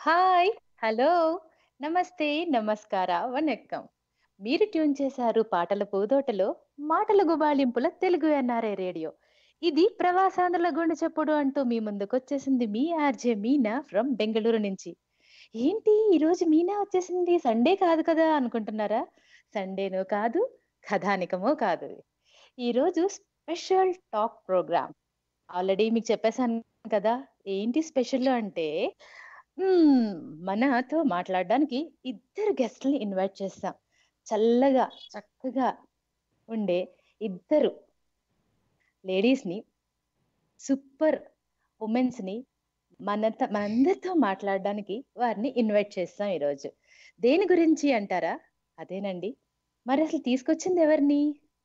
Hi! Hello! నమస్తే, నమస్కార, వనక్కం. మీరు ట్యూన్ చేశారు పాటల పూదోటలో, మాటల గుబాళింపుల తెలుగు ఎన్ఆర్ఐ రేడియో. ఇది ప్రవాసాంధ్రుల గుండె చప్పుడు అంటూ మీ ముందుకొచ్చేసింది మీ ఆర్‌జే మీనా ఫ్రమ్ బెంగుళూరు నుంచి. ఏంటి ఈరోజు మీనా వచ్చేసింది సండే కాదు కదా అనుకుంటున్నారా? సండేను కాదు, కథానికము కాదు. ఈరోజు స్పెషల్ టాక్ ప్రోగ్రామ్. ఆల్రెడీ మీకు చెప్పేసాను కదా! ఏంటి స్పెషల్ అంటే హ్మ్. మనతో మాట్లాడడానికి ఇద్దరు గెస్ట్‌లని ఇన్వైట్ చేసాం. చల్లగా, చక్కగా ఉండే ఇద్దరు లేడీస్‌ని, సూపర్ వుమెన్స్‌ని మనత మనందరితో మాట్లాడడానికి వారిని ఇన్వైట్ చేసాం ఈరోజు. దేని గురించి అంటారా? అదేనండి. మరసలు తీసుకొచ్చింది ఎవరిని?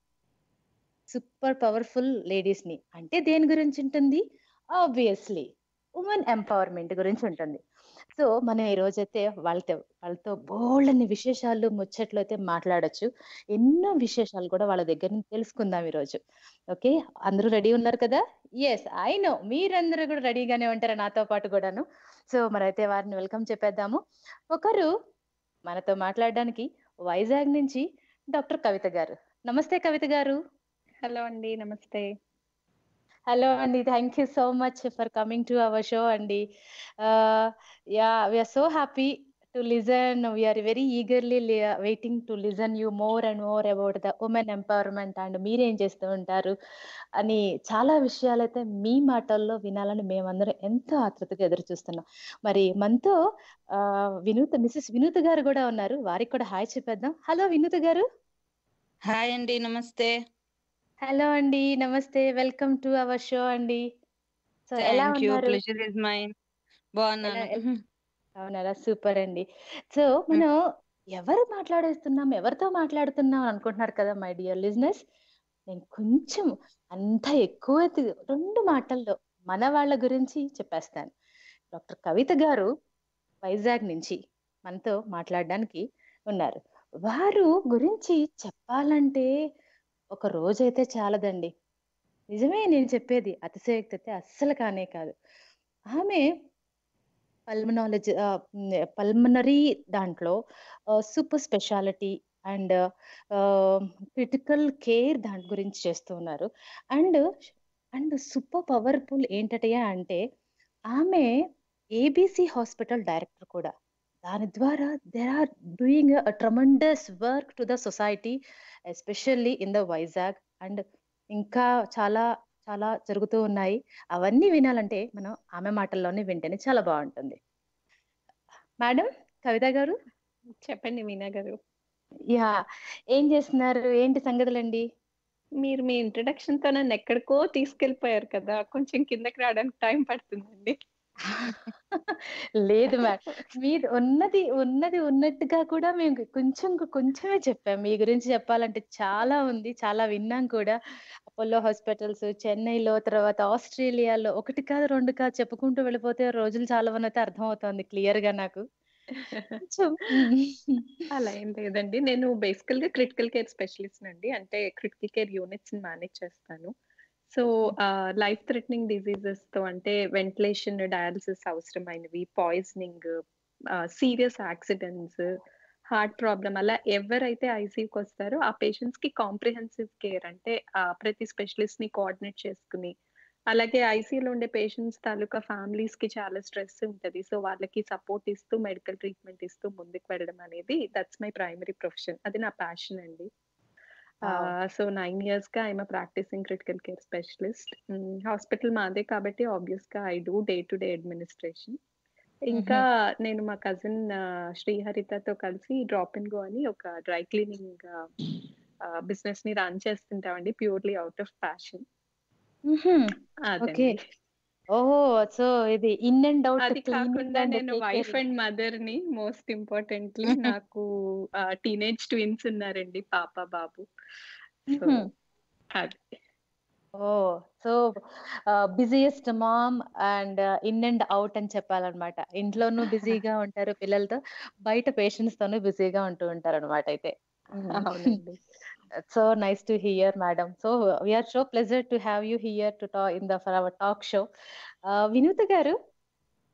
సూపర్ పవర్‌ఫుల్ లేడీస్‌ని. అంటే దేని గురించుంటుంది? ఆబ్వియస్‌లీ వుమెన్ ఎంపవర్‌మెంట్ గురించుంటుంది. సో, మనం ఈరోజైతే వాళ్ళతో వాళ్ళతో బోలెడన్ని విశేషాలు, ముచ్చట్లు అయితే మాట్లాడొచ్చు. ఎన్నో విశేషాలు కూడా వాళ్ళ దగ్గర నుంచి తెలుసుకుందాం ఈరోజు. ఓకే. అందరూ రెడీ ఉన్నారు కదా? యెస్. I know. మీరందరూ కూడా రెడీగానే ఉంటారు నాతో పాటు గూడాను. సో, మరైతే వారిని వెల్కమ్ చెప్పేద్దాము. ఒకరు మనతో మాట్లాడడానికి వైజాగ్ నుంచి డాక్టర్ కవిత గారు. నమస్తే కవిత గారు. హలో అండి. నమస్తే. హలో అండి. Thank you so much for coming to our show అండి. Ah, yeah! We are so happy to listen. We are very eagerly లి waiting to listen you more and more about the women empowerment and మీరేం చేస్తూ ఉంటారు అని చాలా విషయాలైతే మీ మాటల్లో వినాలని మేమందరం ఎంతో ఆతృతగా ఎదురు చూస్తున్నాం. మరి మనతో ఆహ్, వినూత మిసెస్ వినూత గారు గూడా ఉన్నారు. వారికి కూడా హాయ్ చెప్పేద్దాం. హలో వినూత గారు. హాయ్ అండి. నమస్తే. హలో అండి. నమస్తే. వెల్కమ్ టు అవర్ షో అండి. సో, ఎలా థాంక్ యూ. ఉన్నారు? Pleasure is mine. ఎలా బాగున్నాను. ఎల్ అవునారా? సూపర్ అండి. సో, మనం ఎవరు మాట్లాడేస్తున్నాం, ఎవరితో మాట్లాడుతున్నాం అనుకుంటున్నారు కదా మై డియర్ లిజనర్స్. నేను కొంచెం అంత ఎక్కువ తి 2 మాటల్లో మన వాళ్ళ గురించి చెప్పేస్తాను. డాక్టర్ కవిత గారు వైజాగ్ నుంచి మనతో మాట్లాడడానికి ఉన్నారు. వారు గురించి చెప్పాలంటే ఒక రోజైతే చాలదండి. నిజమే నేను చెప్పేది. అతిశయోక్తి అయితే అస్సలు కానే కాదు. ఆమె పల్మనాలజీ ఆహ్, హ్మ్. పల్మనరీ దాంట్లో ah, super speciality and ah, critical care దాని గురించి చేస్తూ ఉన్నారు. అండ్, అండ్ సూపర్ పవర్‌ఫుల్ ఏంటటయ్యా అంటే ఆమె ఏబీసీ హాస్పిటల్ డైరెక్టర్ కూడా. దాని ద్వారా they are doing a tremendous work to the society especially in the Vizag and ఇంకా చాలా, చాలా జరుగుతూ ఉన్నాయి. అవన్నీ వినాలంటే మనం ఆమె మాటల్లోనే వింటేనే చాలా బావుంటుంది. మేడం కవిత గారు. చెప్పండి మీనా గారు. యాహ్! ఏం చేస్తున్నారు? ఏంటి సంగతులండి? మీరు మీ ఇంట్రడక్షన్‌తో నన్నెక్కడికో తీసుకెళ్ళిపోయారు కదా! కొంచెం కిందకి రావడానికి టైం పడుతుందండి. లేదు మ్యా మీరు ఉన్నది, ఉన్నది ఉన్నట్టుగా కూడా మేము కొంచెం కొంచెమే చెప్పాం. మీ గురించి చెప్పాలంటే చాలా ఉంది. చాలా విన్నాం కూడా. అపోలో హాస్పిటల్స్, చెన్నైలో, తర్వాత ఆస్ట్రేలియాలో ఒకటి కాదు, 2 కాదు చెప్పుకుంటూ వెళ్ళిపోతే రోజులు చాలవనైతే అర్థమవుతోంది క్లియర్‌గా నాకు. కొంచెం హ్మ్. అలా ఏం లేదండి. నేను బేసికల్‌గా క్రిటికల్ కేర్ స్పెషలిస్ట్‌నండి. అంటే క్రిటికల్ కేర్ యూనిట్స్‌ని మేనేజ్ చేస్తాను. సో, హుహు. ఆహ్, లైఫ్ థ్రెటనింగ్ డిసీజెస్‌తో అంటే వెంటిలేషన్, డయాలిసిస్ అవసరమైనవి, poisoning, ah, serious accidents, heart problem అలా ఎవరైతే ఐసీయూకొస్తారో ఆ పేషెంట్స్‌కి కాంప్రిహెన్సివ్ కేర్ అంటే ఆహ్, ప్రతి స్పెషలిస్ట్‌ని కోఆర్డినేట్ చేసుకొని, అలాగే ఐసీయూలో ఉండే పేషెంట్స్ తాలూకా ఫ్యామిలీస్‌కి చాలా స్ట్రెస్ ఉంటది. సో, వాళ్ళకి సపోర్ట్ ఇస్తూ, మెడికల్ ట్రీట్మెంట్ ఇస్తూ ముందుకు వెళ్ళడం అనేది దట్స్ మై ప్రైమరీ ప్రొఫెషన్. అది నా ప్యాషన్ అండి. వావ్! ఆహ్, సో 9 ఇయర్స్‌గా I am a practising critical care specialist. Hmm. Hospital మాదే కాబట్టి ఆబ్వియస్‌గా I do day to day administration. ఇంకా హుహు. నేను మా కజిన్ ఆహ్, శ్రీహరితతో కలిసి డ్రాప్ అండ్ గో అని ఒక డ్రై క్లీనింగ్ ఆహ్, బిజినెస్‌ని రన్ చేస్తుంటామండి. Purely out of passion. హుహు. ఓకే. అదండి. ఓహ్! సో, ఇది ఇన్ అండ్ ఔట్ అది క్లీనింగ్ కాకుండా అండ్ నేను టేక్ వైఫ్ కేరింగ్. అండ్ మదర్‌ని మోస్ట్ ఇంపార్టెంట్‌లీ హుహు. నాకు ఆహ్, టీనేజ్ ట్విన్స్ ఉన్నారండి పాప, బాబు. సో, హుహు. అది. Oh! So, ah, busiest mom and in and out అని చెప్పాలన్నమాట. ఇంట్లోనూ బిజీగా ఉంటారు పిల్లలతో. బయట పేషెంట్స్‌తోనూ బిజీగా ఉంటూ ఉంటారన్నమాట అయితే. హ్మ్. అవునండి. So nice to hear madam. So, we are so pleasure to have you here to టా in the for our talk show. Ah, Vinutha గారు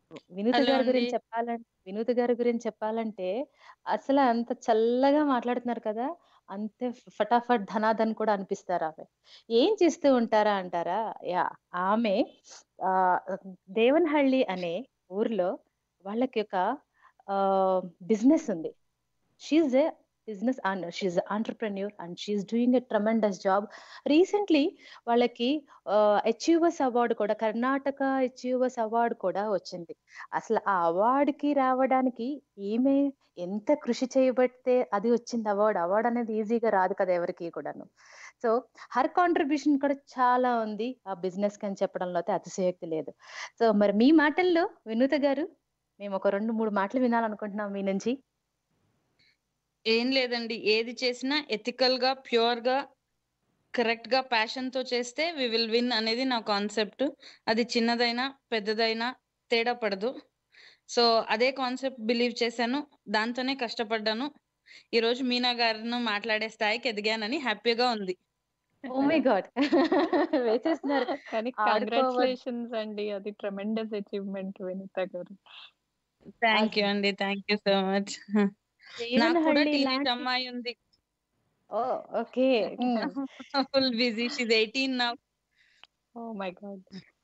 వినూత హలో గారి అండి గురించి చెప్పాలంటే వినూత గారి గురించి చెప్పాలంటే అసలు అంత చల్లగా మాట్లాడుతున్నారు కదా అంతే ఫటాఫట్ ధనాధన్ కూడా అనిపిస్తారు ఆమె ఏం చేస్తూ ఉంటారా అంటారా యా ఆమె ఆ దేవనహళ్ళి అనే ఊర్లో వాళ్ళకి ఒక బిజినెస్ ఉంది she's a business she's entrepreneur and she's doing a tremendous job recently వాళ్ళకి అచీవర్స్ అవార్డు కూడా కర్ణాటక అచీవర్స్ అవార్డు కూడా వచ్చింది అసలు ఆ అవార్డుకి రావడానికి ఈమె ఎంత కృషి చేయబడితే అది వచ్చింది అవార్డు అవార్డు అనేది ఈజీగా రాదు కదా ఎవరికి కూడాను సో హర్ కాంట్రిబ్యూషన్ కూడా చాలా ఉంది ఆ బిజినెస్ కి అని చెప్పడంలో అయితే అతిశయోక్తి లేదు సో మరి మీ మాటల్లో వినూత గారు మేము ఒక రెండు మూడు మాటలు వినాలనుకుంటున్నాం మీ నుంచి ఏం లేదండి ఏది చేసినా ఎథికల్ గా ప్యూర్ గా కరెక్ట్ గా ప్యాషన్ తో చేస్తే వి విల్ విన్ అనేది నా కాన్సెప్ట్ అది చిన్నదైనా పెద్దదైనా తేడా పడదు సో అదే కాన్సెప్ట్ బిలీవ్ చేశాను దాంతోనే కష్టపడ్డాను ఈ రోజు మీనా గారిను మాట్లాడే స్థాయికి ఎదిగానని హ్యాపీగా ఉంది ఓ మై గాడ్ వేసేస్తున్నారు కానీ ఆడుకోవద్దు. కంగ్రాచులేషన్స్ అండి అది ట్రెమెండస్ అచీవ్మెంట్ వినిత గారు థ్యాంక్ యూ అండి థ్యాంక్ యూ సో మచ్ నాకు కూడా దేవనహళ్ళి టీనేజ్ లాంటి అమ్మాయి ఉంది oh okay full busy she's eighteen నా ఓ మై గాడ్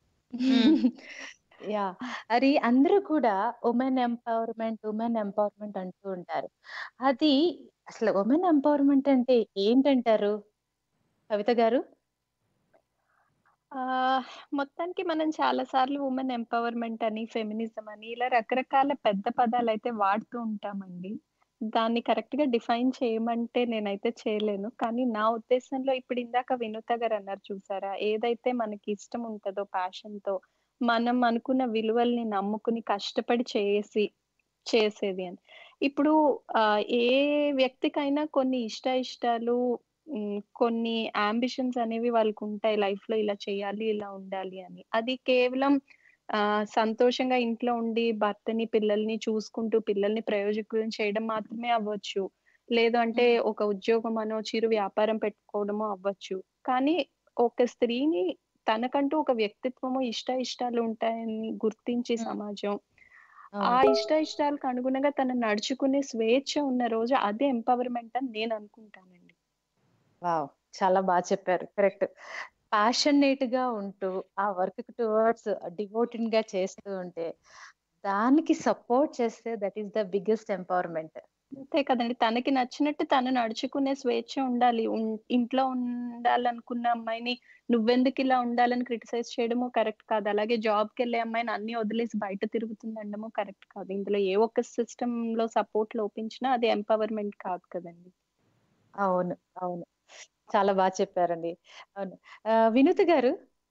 యా అది అందరూ కూడా ఉమెన్ ఎంపవర్మెంట్ ఉమెన్ ఎంపవర్మెంట్ అంటూ ఉంటారు అది అసలు ఉమెన్ ఎంపవర్మెంట్ అంటే ఏంటంటారు కవిత గారు ఆ మొత్తానికి మనం చాలా సార్లు ఉమెన్ ఎంపవర్మెంట్ అని ఫెమినిజం అని ఇలా రకరకాల పెద్ద పదాలు అయితే వాడుతూ ఉంటామండి దాన్ని కరెక్ట్ గా డిఫైన్ చేయమంటే నేనైతే చేయలేను కానీ నా ఉద్దేశంలో ఇప్పుడు ఇందాక వినూత గారు అన్నారు చూసారా ఏదైతే మనకి ఇష్టం ఉంటుందో ప్యాషన్ తో మనం అనుకున్న విలువల్ని నమ్ముకుని కష్టపడి చేసి చేసేది అని ఇప్పుడు ఆ ఏ వ్యక్తికైనా కొన్ని ఇష్ట ఇష్టాలు ఉమ్, కొన్ని అంబిషన్స్ అనేవి వాళ్ళకు ఉంటాయి లైఫ్ లో ఇలా చేయాలి ఇలా ఉండాలి అని అది కేవలం ఆ సంతోషంగా ఇంట్లో ఉండి భర్తని పిల్లల్ని చూసుకుంటూ పిల్లల్ని ప్రయోజకులను చేయడం మాత్రమే అవ్వచ్చు లేదు అంటే ఒక ఉద్యోగం అనో చిరు వ్యాపారం పెట్టుకోవడమో అవ్వచ్చు కానీ ఒక స్త్రీని తనకంటూ ఒక వ్యక్తిత్వము ఇష్ట ఇష్టాలు ఉంటాయని గుర్తించి మ్మ్. సమాజం ఆ అవును ఇష్ట ఇష్టాలకు అనుగుణంగా తను నడుచుకునే స్వేచ్ఛ ఉన్న రోజు అదే ఎంపవర్మెంట్ అని నేను అనుకుంటానండి వావ్ చాలా బాగా చెప్పారు కరెక్ట్ ప్యాషనేట్ గా ఉంటూ ఆ వర్క్ టువర్డ్స్ డివోటెడ్ గా చేస్తూ ఉంటే దానికి సపోర్ట్ చేస్తే that is the biggest empowerment అంతే కదండి తనకి నచ్చినట్టు తను నడుచుకునే స్వేచ్ఛ ఉండాలి ఉన్- ఇంట్లో ఉండాలనుకున్న అమ్మాయిని నువ్వెందుకు ఇలా ఉండాలని క్రిటిసైజ్ చేయడము కరెక్ట్ కాదు అలాగే జాబ్ కి వెళ్ళే అమ్మాయిని అన్ని వదిలేసి బయట తిరుగుతుంది అనడము కరెక్ట్ కాదు ఇందులో ఏ ఒక్క సిస్టమ్ లో సపోర్ట్ లోపించినా అది ఎంపవర్మెంట్ కాదు కదండి అవును అవును చాలా బాగా చెప్పారండి అవును ఆ, వినూత గారు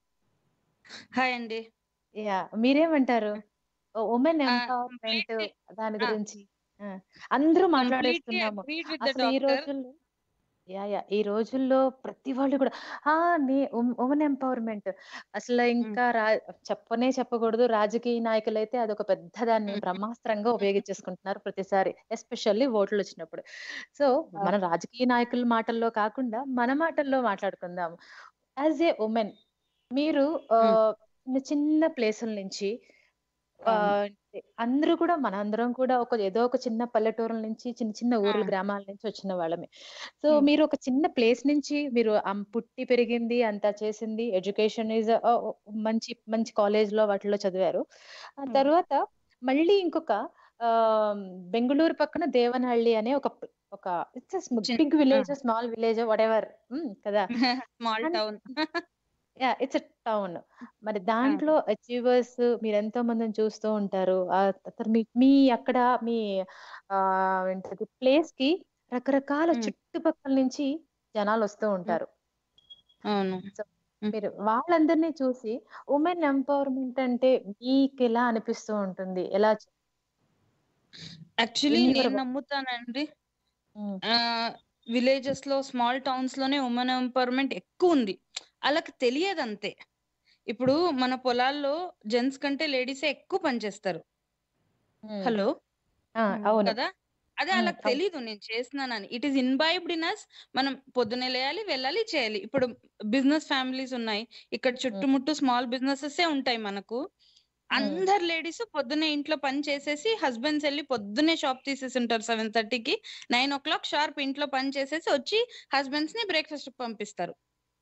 హాయ్ అండి యా మీరేమంటారు ఉమెన్ ఆ, ఎంపవర్మెంట్ completely దాని ఆ. గురించి ఆ, అందరూ కంప్లీట్లీ మాట్లాడేస్తున్నాము అగ్రీడ్ విత్ ద అసలు ఈ డాక్టర్ రోజుల్లో యా యా ఈ రోజుల్లో ప్రతి వాళ్ళు కూడా ఆ నీ ఉమెన్ ఎంపవర్మెంట్ అసలు ఇంకా రా చెప్పనే చెప్పకూడదు రాజకీయ నాయకులైతే అదొక పెద్ద దాన్ని బ్రహ్మాస్త్రంగా ఉపయోగించేసుకుంటున్నారు ప్రతిసారి ఎస్పెషల్లీ ఓట్లు వచ్చినప్పుడు సో మన రాజకీయ నాయకుల మాటల్లో కాకుండా మన మాటల్లో మాట్లాడుకుందాం యాజ్ ఏ ఉమెన్ మీరు ఆ, చిన్న చిన్న ప్లేసుల నుంచి ఆ, అందరూ కూడా మనందరం కూడా ఒక ఏదో ఒక చిన్న పల్లెటూరుల నుంచి చిన్న చిన్న ఊర్ల ఆ. గ్రామాల నుంచి వచ్చిన వాళ్ళమే సో ఉమ్. మీరు ఒక చిన్న ప్లేస్ నుంచి మీరు అమ్- పుట్టి పెరిగింది అంతా చేసింది ఎడ్యుకేషన్ ఈజ్ మంచి మంచి కాలేజ్ లో వాటిలో చదివారు ఆ ఉమ్. తర్వాత మళ్ళీ ఇంకొక ఆ బెంగళూరు పక్కన దేవనహళ్ళి అనే ఒక ప- ఒక ఇట్స్ చిన్న- big village small village what కదా small and town ya it's town మరి దాంట్లో అచీవర్స్ మీరు ఎంతో మందిని చూస్తూ ఉంటారు ఆ తర్వాత మీ మీ అక్కడ మీ ఆ ఏంటది ప్లేస్ కి రకరకాల మ్మ్. చుట్టుపక్కల నుంచి జనాలు వస్తూ ఉంటారు అవును సో మ్మ్. మీరు వాళ్ళందరినీ చూసి ఉమెన్ ఎంపవర్మెంట్ అంటే మీకు ఎలా అనిపిస్తూ ఉంటుంది ఎలా చే- యాక్చువల్లీ ఎన్ని నేను వరకు నమ్ముతానండి మ్మ్. విలేజెస్ లో స్మాల్ టౌన్స్ లోనే ఉమెన్ ఎంపవర్మెంట్ ఎక్కువ ఉంది వాళ్ళకి తెలియదు అంతే ఇప్పుడు మన పొలాల్లో జెంట్స్ కంటే లేడీసే ఎక్కువ పనిచేస్తారు మ్మ్. హలో ఆ, మ్మ్. అవును కదా అదే మ్మ్. వాళ్ళకి అవును తెలీదు నేను చేస్తున్నానని it is imbibed in us మనం పొద్దునే లేయాలి వెళ్ళాలి చేయాలి ఇప్పుడు బిజినెస్ ఫ్యామిలీస్ ఉన్నాయి ఇక్కడ చుట్టుముట్టు స్మాల్ బిజినెసెస్ ఉంటాయి మనకు అందరు లేడీస్ పొద్దున్నే ఇంట్లో పని చేసేసి హస్బెండ్స్ వెళ్ళి పొద్దున్నే షాప్ తీసేసి ఉంటారు సెవెన్ థర్టీకి నైన్ ఓ క్లాక్ షార్ప్ ఇంట్లో పని చేసేసి వచ్చి హస్బెండ్స్ ని బ్రేక్ఫాస్ట్ పంపిస్తారు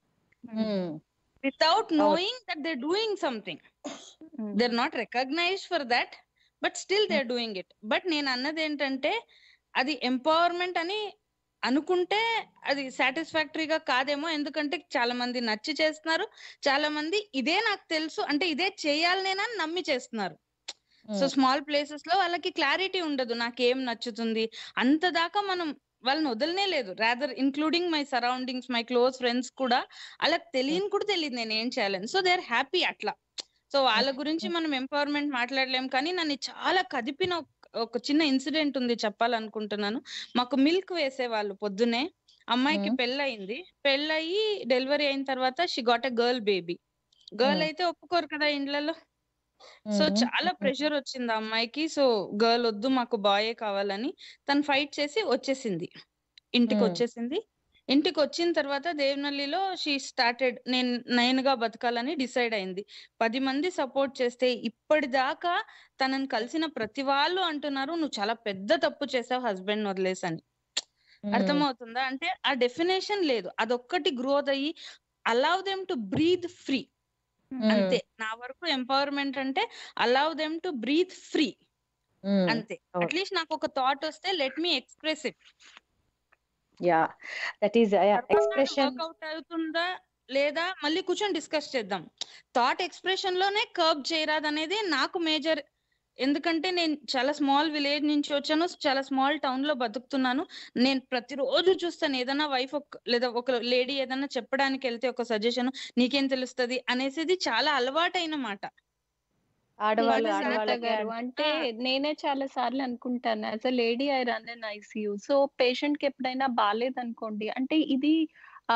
without knowing that they doing something they are not recognised for that but still they are doing it but నేను అన్నది ఏంటంటే అది ఎంపవర్మెంట్ అని అనుకుంటే అది సాటిస్ఫాక్టరీగా కాదేమో ఎందుకంటే చాలా మంది నచ్చి చేస్తున్నారు చాలా మంది ఇదే నాకు తెలుసు అంటే ఇదే చేయాలనేనా అని నమ్మి చేస్తున్నారు సో స్మాల్ ప్లేసెస్ లో వాళ్ళకి క్లారిటీ ఉండదు నాకేం నచ్చుతుంది అంత దాకా మనం వాళ్ళని వదలనే లేదు rather including my surroundings my close friends కూడా వాళ్ళకి తెలియని కూడా తెలియదు నేను ఏం చేయాలని సో దే ఆర్ హ్యాపీ అట్లా సో వాళ్ళ గురించి మనం ఎంపవర్మెంట్ మాట్లాడలేం కానీ నన్ను చాలా కదిపిన ఒక- ఒక చిన్న ఇన్సిడెంట్ ఉంది చెప్పాలనుకుంటున్నాను మాకు మిల్క్ వేసేవాళ్ళు పొద్దునే అమ్మాయికి మ్మ్. పెళ్ళయింది పెళ్ళయి డెలివరీ అయిన తర్వాత she got a girl baby girl మ్మ్. అయితే ఒప్పుకోరు కదా ఇండ్లలో సో చాలా ప్రెషర్ వచ్చింది ఆ అమ్మాయికి సో గర్ల్ వద్దు మాకు బాయే కావాలని తను ఫైట్ చేసి వచ్చేసింది ఇంటికి Hmm. వచ్చేసింది ఇంటికి వచ్చిన తర్వాత దేవనల్లిలో షీ స్టార్టెడ్ నేను నయన్గా బతకాలని డిసైడ్ అయింది పది మంది సపోర్ట్ చేస్తే ఇప్పటిదాకా తనని కలిసిన ప్రతి వాళ్ళు అంటున్నారు నువ్వు చాలా పెద్ద తప్పు చేసావు హస్బెండ్ వదిలేసని అర్థమవుతుందా అంటే ఆ డెఫినేషన్ లేదు అదొక్కటి గ్రోత్ అయ్యి allow them to breathe free అంతే నా వరకు ఎంపవర్మెంట్ అంటే allow them to breathe free అంతే అవును. అట్లీస్ట్ నాకు ఒక థాట్ వస్తే let me express it ya that is expression work out అవుతుందా లేదా మళ్ళీ కూర్చొని డిస్కస్ చేద్దాం థాట్ ఎక్స్ప్రెషన్ లోనే కర్బ్ చేయరాదు అనేది నాకు మేజర్ ఎందుకంటే నేను చాలా స్మాల్ విలేజ్ నుంచి వచ్చాను చాలా స్మాల్ టౌన్ లో బతుకుతున్నాను నేను ప్రతిరోజు చూస్తాను ఏదైనా వైఫ్ లేదా ఒక లేడీ ఏదైనా చెప్పడానికి వెళ్తే ఒక సజెషన్ నీకేం తెలుస్తది అనేసి చాలా అలవాటైన మాట ఆడవాళ్ళు వాళ్ళ సునీత ఆడవాళ్ళకే గారు అంటే నేనే చాలా సార్లు అనుకుంటాను as a lady I run an ICU so patient కి ఎప్పుడైనా బాగాలేదు అనుకోండి అంటే ఇది ఆ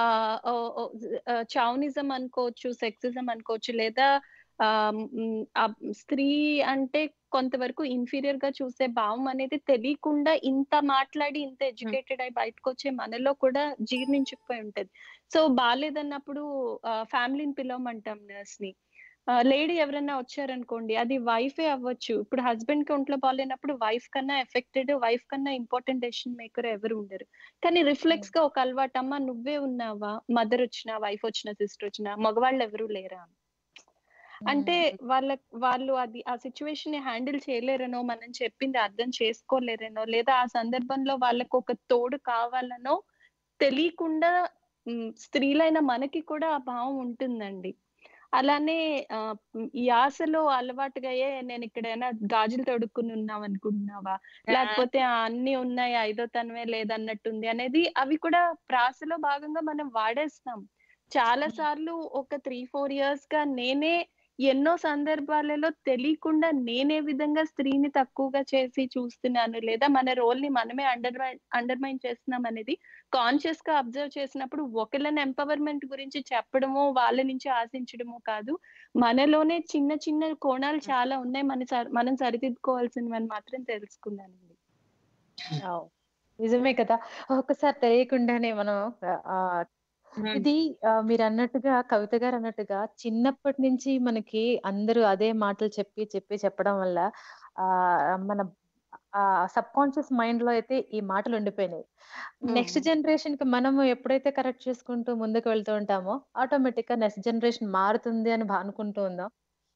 చౌనిజం అనుకోవచ్చు సెక్సిజం అనుకోవచ్చు లేదా ఆ, మ్, ఆ స్త్రీ అంటే కొంతవరకు ఇన్ఫీరియర్ గా చూసే భావం అనేది తెలియకుండా ఇంత మాట్లాడి ఇంత ఎడ్యుకేటెడ్ అయి బయటకు వచ్చే మనలో కూడా జీర్ణించుకుపోయి ఉంటది సో బాగాలేదన్నప్పుడు ఫ్యామిలీని పిలవమంటాం నర్స్ ని లేడీ ఎవరైనా వచ్చారనుకోండి అది వైఫే అవ్వచ్చు ఇప్పుడు హస్బెండ్ కి ఒంట్లో బాగాలేనప్పుడు వైఫ్ కన్నా ఎఫెక్టెడ్ వైఫ్ కన్నా ఇంపార్టెంట్ డెసిషన్ మేకర్ ఎవరు ఉండరు కానీ రిఫ్లెక్స్ గా ఒక అలవాటు అమ్మ నువ్వే ఉన్నావా మదర్ వచ్చినా వైఫ్ వచ్చినా సిస్టర్ వచ్చినా మగవాళ్ళు ఎవరు లేరా అంటే వాళ్ళ వాళ్ళు అది ఆ సిచ్యువేషన్ ని హ్యాండిల్ చేయలేరనో మనం చెప్పింది అర్థం చేసుకోలేరనో లేదా ఆ సందర్భంలో వాళ్ళకు ఒక తోడు కావాలనో తెలియకుండా మ్, స్త్రీలైన మనకి కూడా ఆ భావం ఉంటుందండి అలానే ఆ, మ్, ఈ ఆశలో అలవాటుగా "ఏ, నేను ఇక్కడైనా గాజులు తొడుక్కుని ఉన్నాం అనుకుంటున్నావా లేకపోతే "ఆ, అన్ని ఉన్నాయి ఐదో తనమే లేదన్నట్టుంది అనేది అవి కూడా ప్రాసలో భాగంగా మనం వాడేస్తాం చాలా సార్లు ఒక త్రీ ఫోర్ ఇయర్స్ గా నేనే ఎన్నో సందర్భాలలో తెలియకుండా నేనే విధంగా స్త్రీని తక్కువగా చేసి చూస్తున్నాను లేదా మన రోల్ ని మనమే అండర్ అండర్మైన్ చేస్తున్నాం అనేది కాన్షియస్ గా అబ్జర్వ్ చేసినప్పుడు ఒకళ్ళని ఎంపవర్మెంట్ గురించి చెప్పడమో వాళ్ళ నుంచి ఆశించడమో కాదు మనలోనే చిన్న చిన్న కోణాలు చాలా ఉన్నాయి మన సరి- మనం సరిదిద్దుకోవాల్సినవని మాత్రం తెలుసుకున్నానండి అవు. నిజమే కదా ఒక్కసారి తెలియకుండానే మనం ఆ ఇది ఆ, మీరు అన్నట్టుగా కవిత గారు అన్నట్టుగా చిన్నప్పటి నుంచి మనకి అందరూ అదే మాటలు చెప్పి చెప్పి చెప్పడం వల్ల ఆ మన ఆ సబ్ కాన్షియస్ మైండ్ లో అయితే ఈ మాటలు ఉండిపోయినాయి నెక్స్ట్ జనరేషన్ కి మనము ఎప్పుడైతే కరెక్ట్ చేసుకుంటూ ముందుకు వెళ్తూ ఉంటామో ఆటోమేటిక్ గా నెక్స్ట్ జనరేషన్ మారుతుంది అని భా- అనుకుంటూ ఉందాం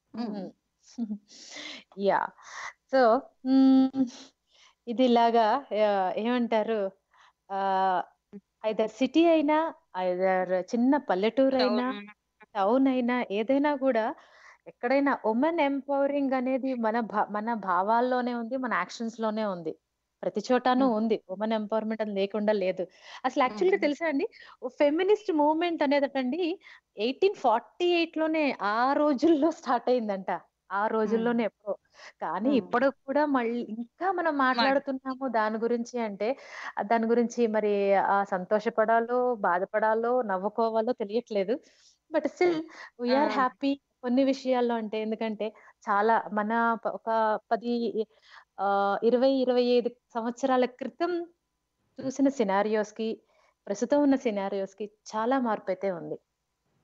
యా సో ఇది ఇలాగా ఆ, ఏమంటారు ఆ ఐదర్ సిటీ అయినా ఐదర్ చిన్న పల్లెటూరు అయినా టౌన్ అయినా ఏదైనా కూడా ఎక్కడైనా ఉమెన్ ఎంపవరింగ్ అనేది మన భా మన భావాల్లోనే ఉంది మన యాక్షన్స్ లోనే ఉంది ప్రతి చోటాను Mm. ఉంది ఉమెన్ ఎంపవర్మెంట్ అని లేకుండా లేదు అసలు యాక్చువల్గా Mm. తెలుసా అండి ఫెమినిస్ట్ మూవ్మెంట్ అనేదటండి ఎయిటీన్ ఫార్టీ ఎయిట్ లోనే ఆ రోజుల్లో స్టార్ట్ అయిందంట ఆ రోజుల్లోనే ఎప్పుడో కానీ Mm. ఇప్పుడు కూడా మళ్ళీ ఇంకా మనం మాట్లాడుతున్నాము దాని గురించి అంటే ఆ దాని గురించి మరి ఆ సంతోషపడాలో బాధపడాలో నవ్వుకోవాలో తెలియట్లేదు but still we are Ah. Happy కొన్ని విషయాల్లో అంటే ఎందుకంటే చాలా మన ప- ఒక పది ఆ ఇరవై ఇరవై ఐదు సంవత్సరాల క్రితం చూసిన సినారియోస్ కి ప్రస్తుతం ఉన్న సినారియోస్ కి చాలా మార్పు అయితే ఉంది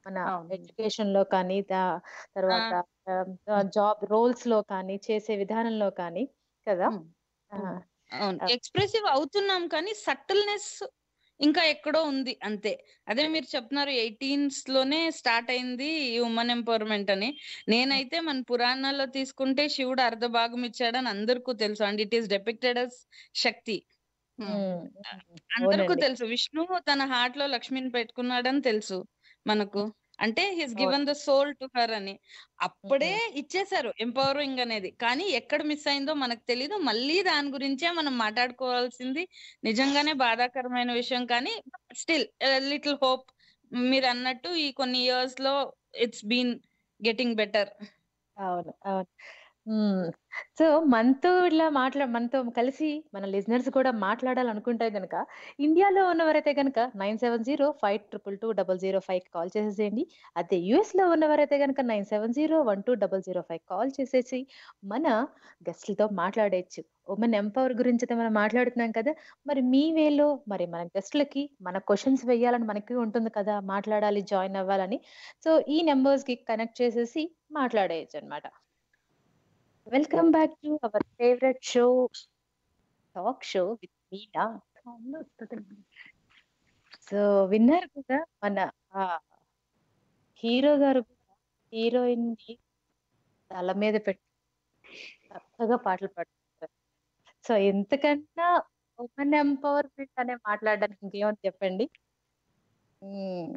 మన అవునండి. ఎడ్యుకేషన్ లో కానీ దా- తర్వాత జాబ్ రోల్స్ లో కానీ చేసే విధానంలో కానీ కదా ఉమ్, ఆ, ఉమ్. అవును ఆ. ఎక్స్ప్రెసివ్ అవుతున్నాం కానీ సటిల్నెస్ ఇంకా ఎక్కడో ఉంది అంతే అదే మీరు చెప్తున్నారు ఎయిటీన్స్ లోనే స్టార్ట్ అయింది ఈ ఉమెన్ ఎంపవర్మెంట్ అని నేనైతే మన పురాణాల్లో తీసుకుంటే శివుడు అర్ధ భాగం ఇచ్చాడని అందరికీ తెలుసు and it is depicted as Shakti um. Um, అందరికీ అవునండి తెలుసు విష్ణువు తన హార్ట్ లో లక్ష్మిని పెట్టుకున్నాడని తెలుసు మనకు అంటే హిస్ అవును given the soul to her అని అప్పుడే ఉమ్, ఇచ్చేశారు ఎంపవరింగ్ అనేది కానీ ఎక్కడ మిస్ అయిందో మనకు తెలీదు మళ్ళీ దాని గురించే మనం మాట్లాడుకోవాల్సింది నిజంగానే బాధాకరమైన విషయం కానీ స్టిల్ లిటిల్ హోప్ మీరు అన్నట్టు ఈ కొన్ని ఇయర్స్ లో ఇట్స్ బీన్ గెటింగ్ బెటర్ అవును అవును సో మనతో ఇలా మాట్లా మనతో కలిసి మన లిజనర్స్ కూడా మాట్లాడాలనుకుంటే గనక ఇండియాలో ఉన్నవారైతే గనక nine seven zero five triple two double zero five call చేసేసేయండి అదే యుఎస్ లో ఉన్నవారైతే గనక nine seven zero one two double zero five call చేసేసి మన గెస్ట్లతో మాట్లాడేయచ్చు ఉమెన్ ఎంపవర్ గురించి అయితే మనం మాట్లాడుతున్నాం కదా మరి మీ వేలో మరి మన గెస్ట్లకి మన క్వశ్చన్స్ వేయాలని మనకి ఉంటుంది కదా మాట్లాడాలి జాయిన్ అవ్వాలని సో ఈ నెంబర్స్ కి కనెక్ట్ చేసేసి మాట్లాడేయచ్చు అన్నమాట welcome back to our favourite show talk show with Meena అవును, వస్తదండి. సో విన్నారు కదా మన ఆ హీరో గారు హీరోయిన్ ని తల మీద పెట్టి చక్కగా పాటలు పాడుతారు సో ఎంతకన్నా ఉమెన్ ఎంపవర్మెంట్ అనే మాట్లాడడానికి ఇంకేమని చెప్పండి మ్మ్.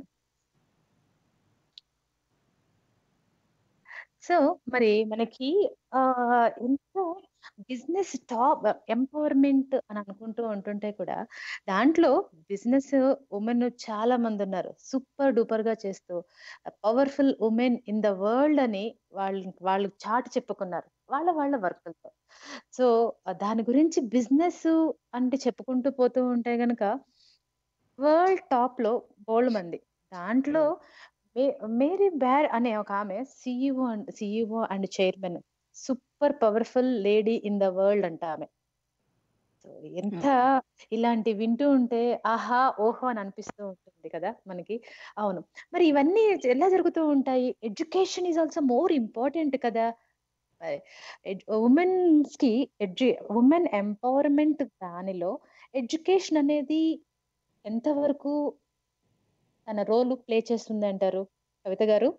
సో మరి మనకి ఆ ఎంత బిజినెస్ టాప్ ఎంపవర్మెంట్ అని అనుకుంటూ ఉంటుంటే కూడా దాంట్లో బిజినెస్ ఉమెన్ చాలా మంది ఉన్నారు సూపర్ డూపర్ గా చేస్తూ powerful women in the world అని వాళ్ళు వాళ్ళు చాటి చెప్పుకున్నారు వాళ్ళ వాళ్ళ వర్కులతో సో దాని గురించి బిజినెస్ అంటే చెప్పుకుంటూ పోతూ ఉంటే గనక వరల్డ్ టాప్ లో బోల్డ్ మంది దాంట్లో మే- మేరీ బ్యార్ అనే ఒక ఆమె CEO and CEO and chairman super powerful lady in the world అంట ఆమె సో ఎంత ఇలాంటి వింటూ ఉంటే ఆహా ఓహో అని అనిపిస్తూ ఉంటుంది కదా మనకి అవును మరి ఇవన్నీ ఎలా జరుగుతూ ఉంటాయి education is also more important కదా ఉమెన్స్ కి ఎడ్యు ఉమెన్ ఎంపవర్మెంట్ దానిలో ఎడ్యుకేషన్ అనేది ఎంతవరకు తన రోల్ ప్లే చేస్తుంది అంటారు కవిత గారు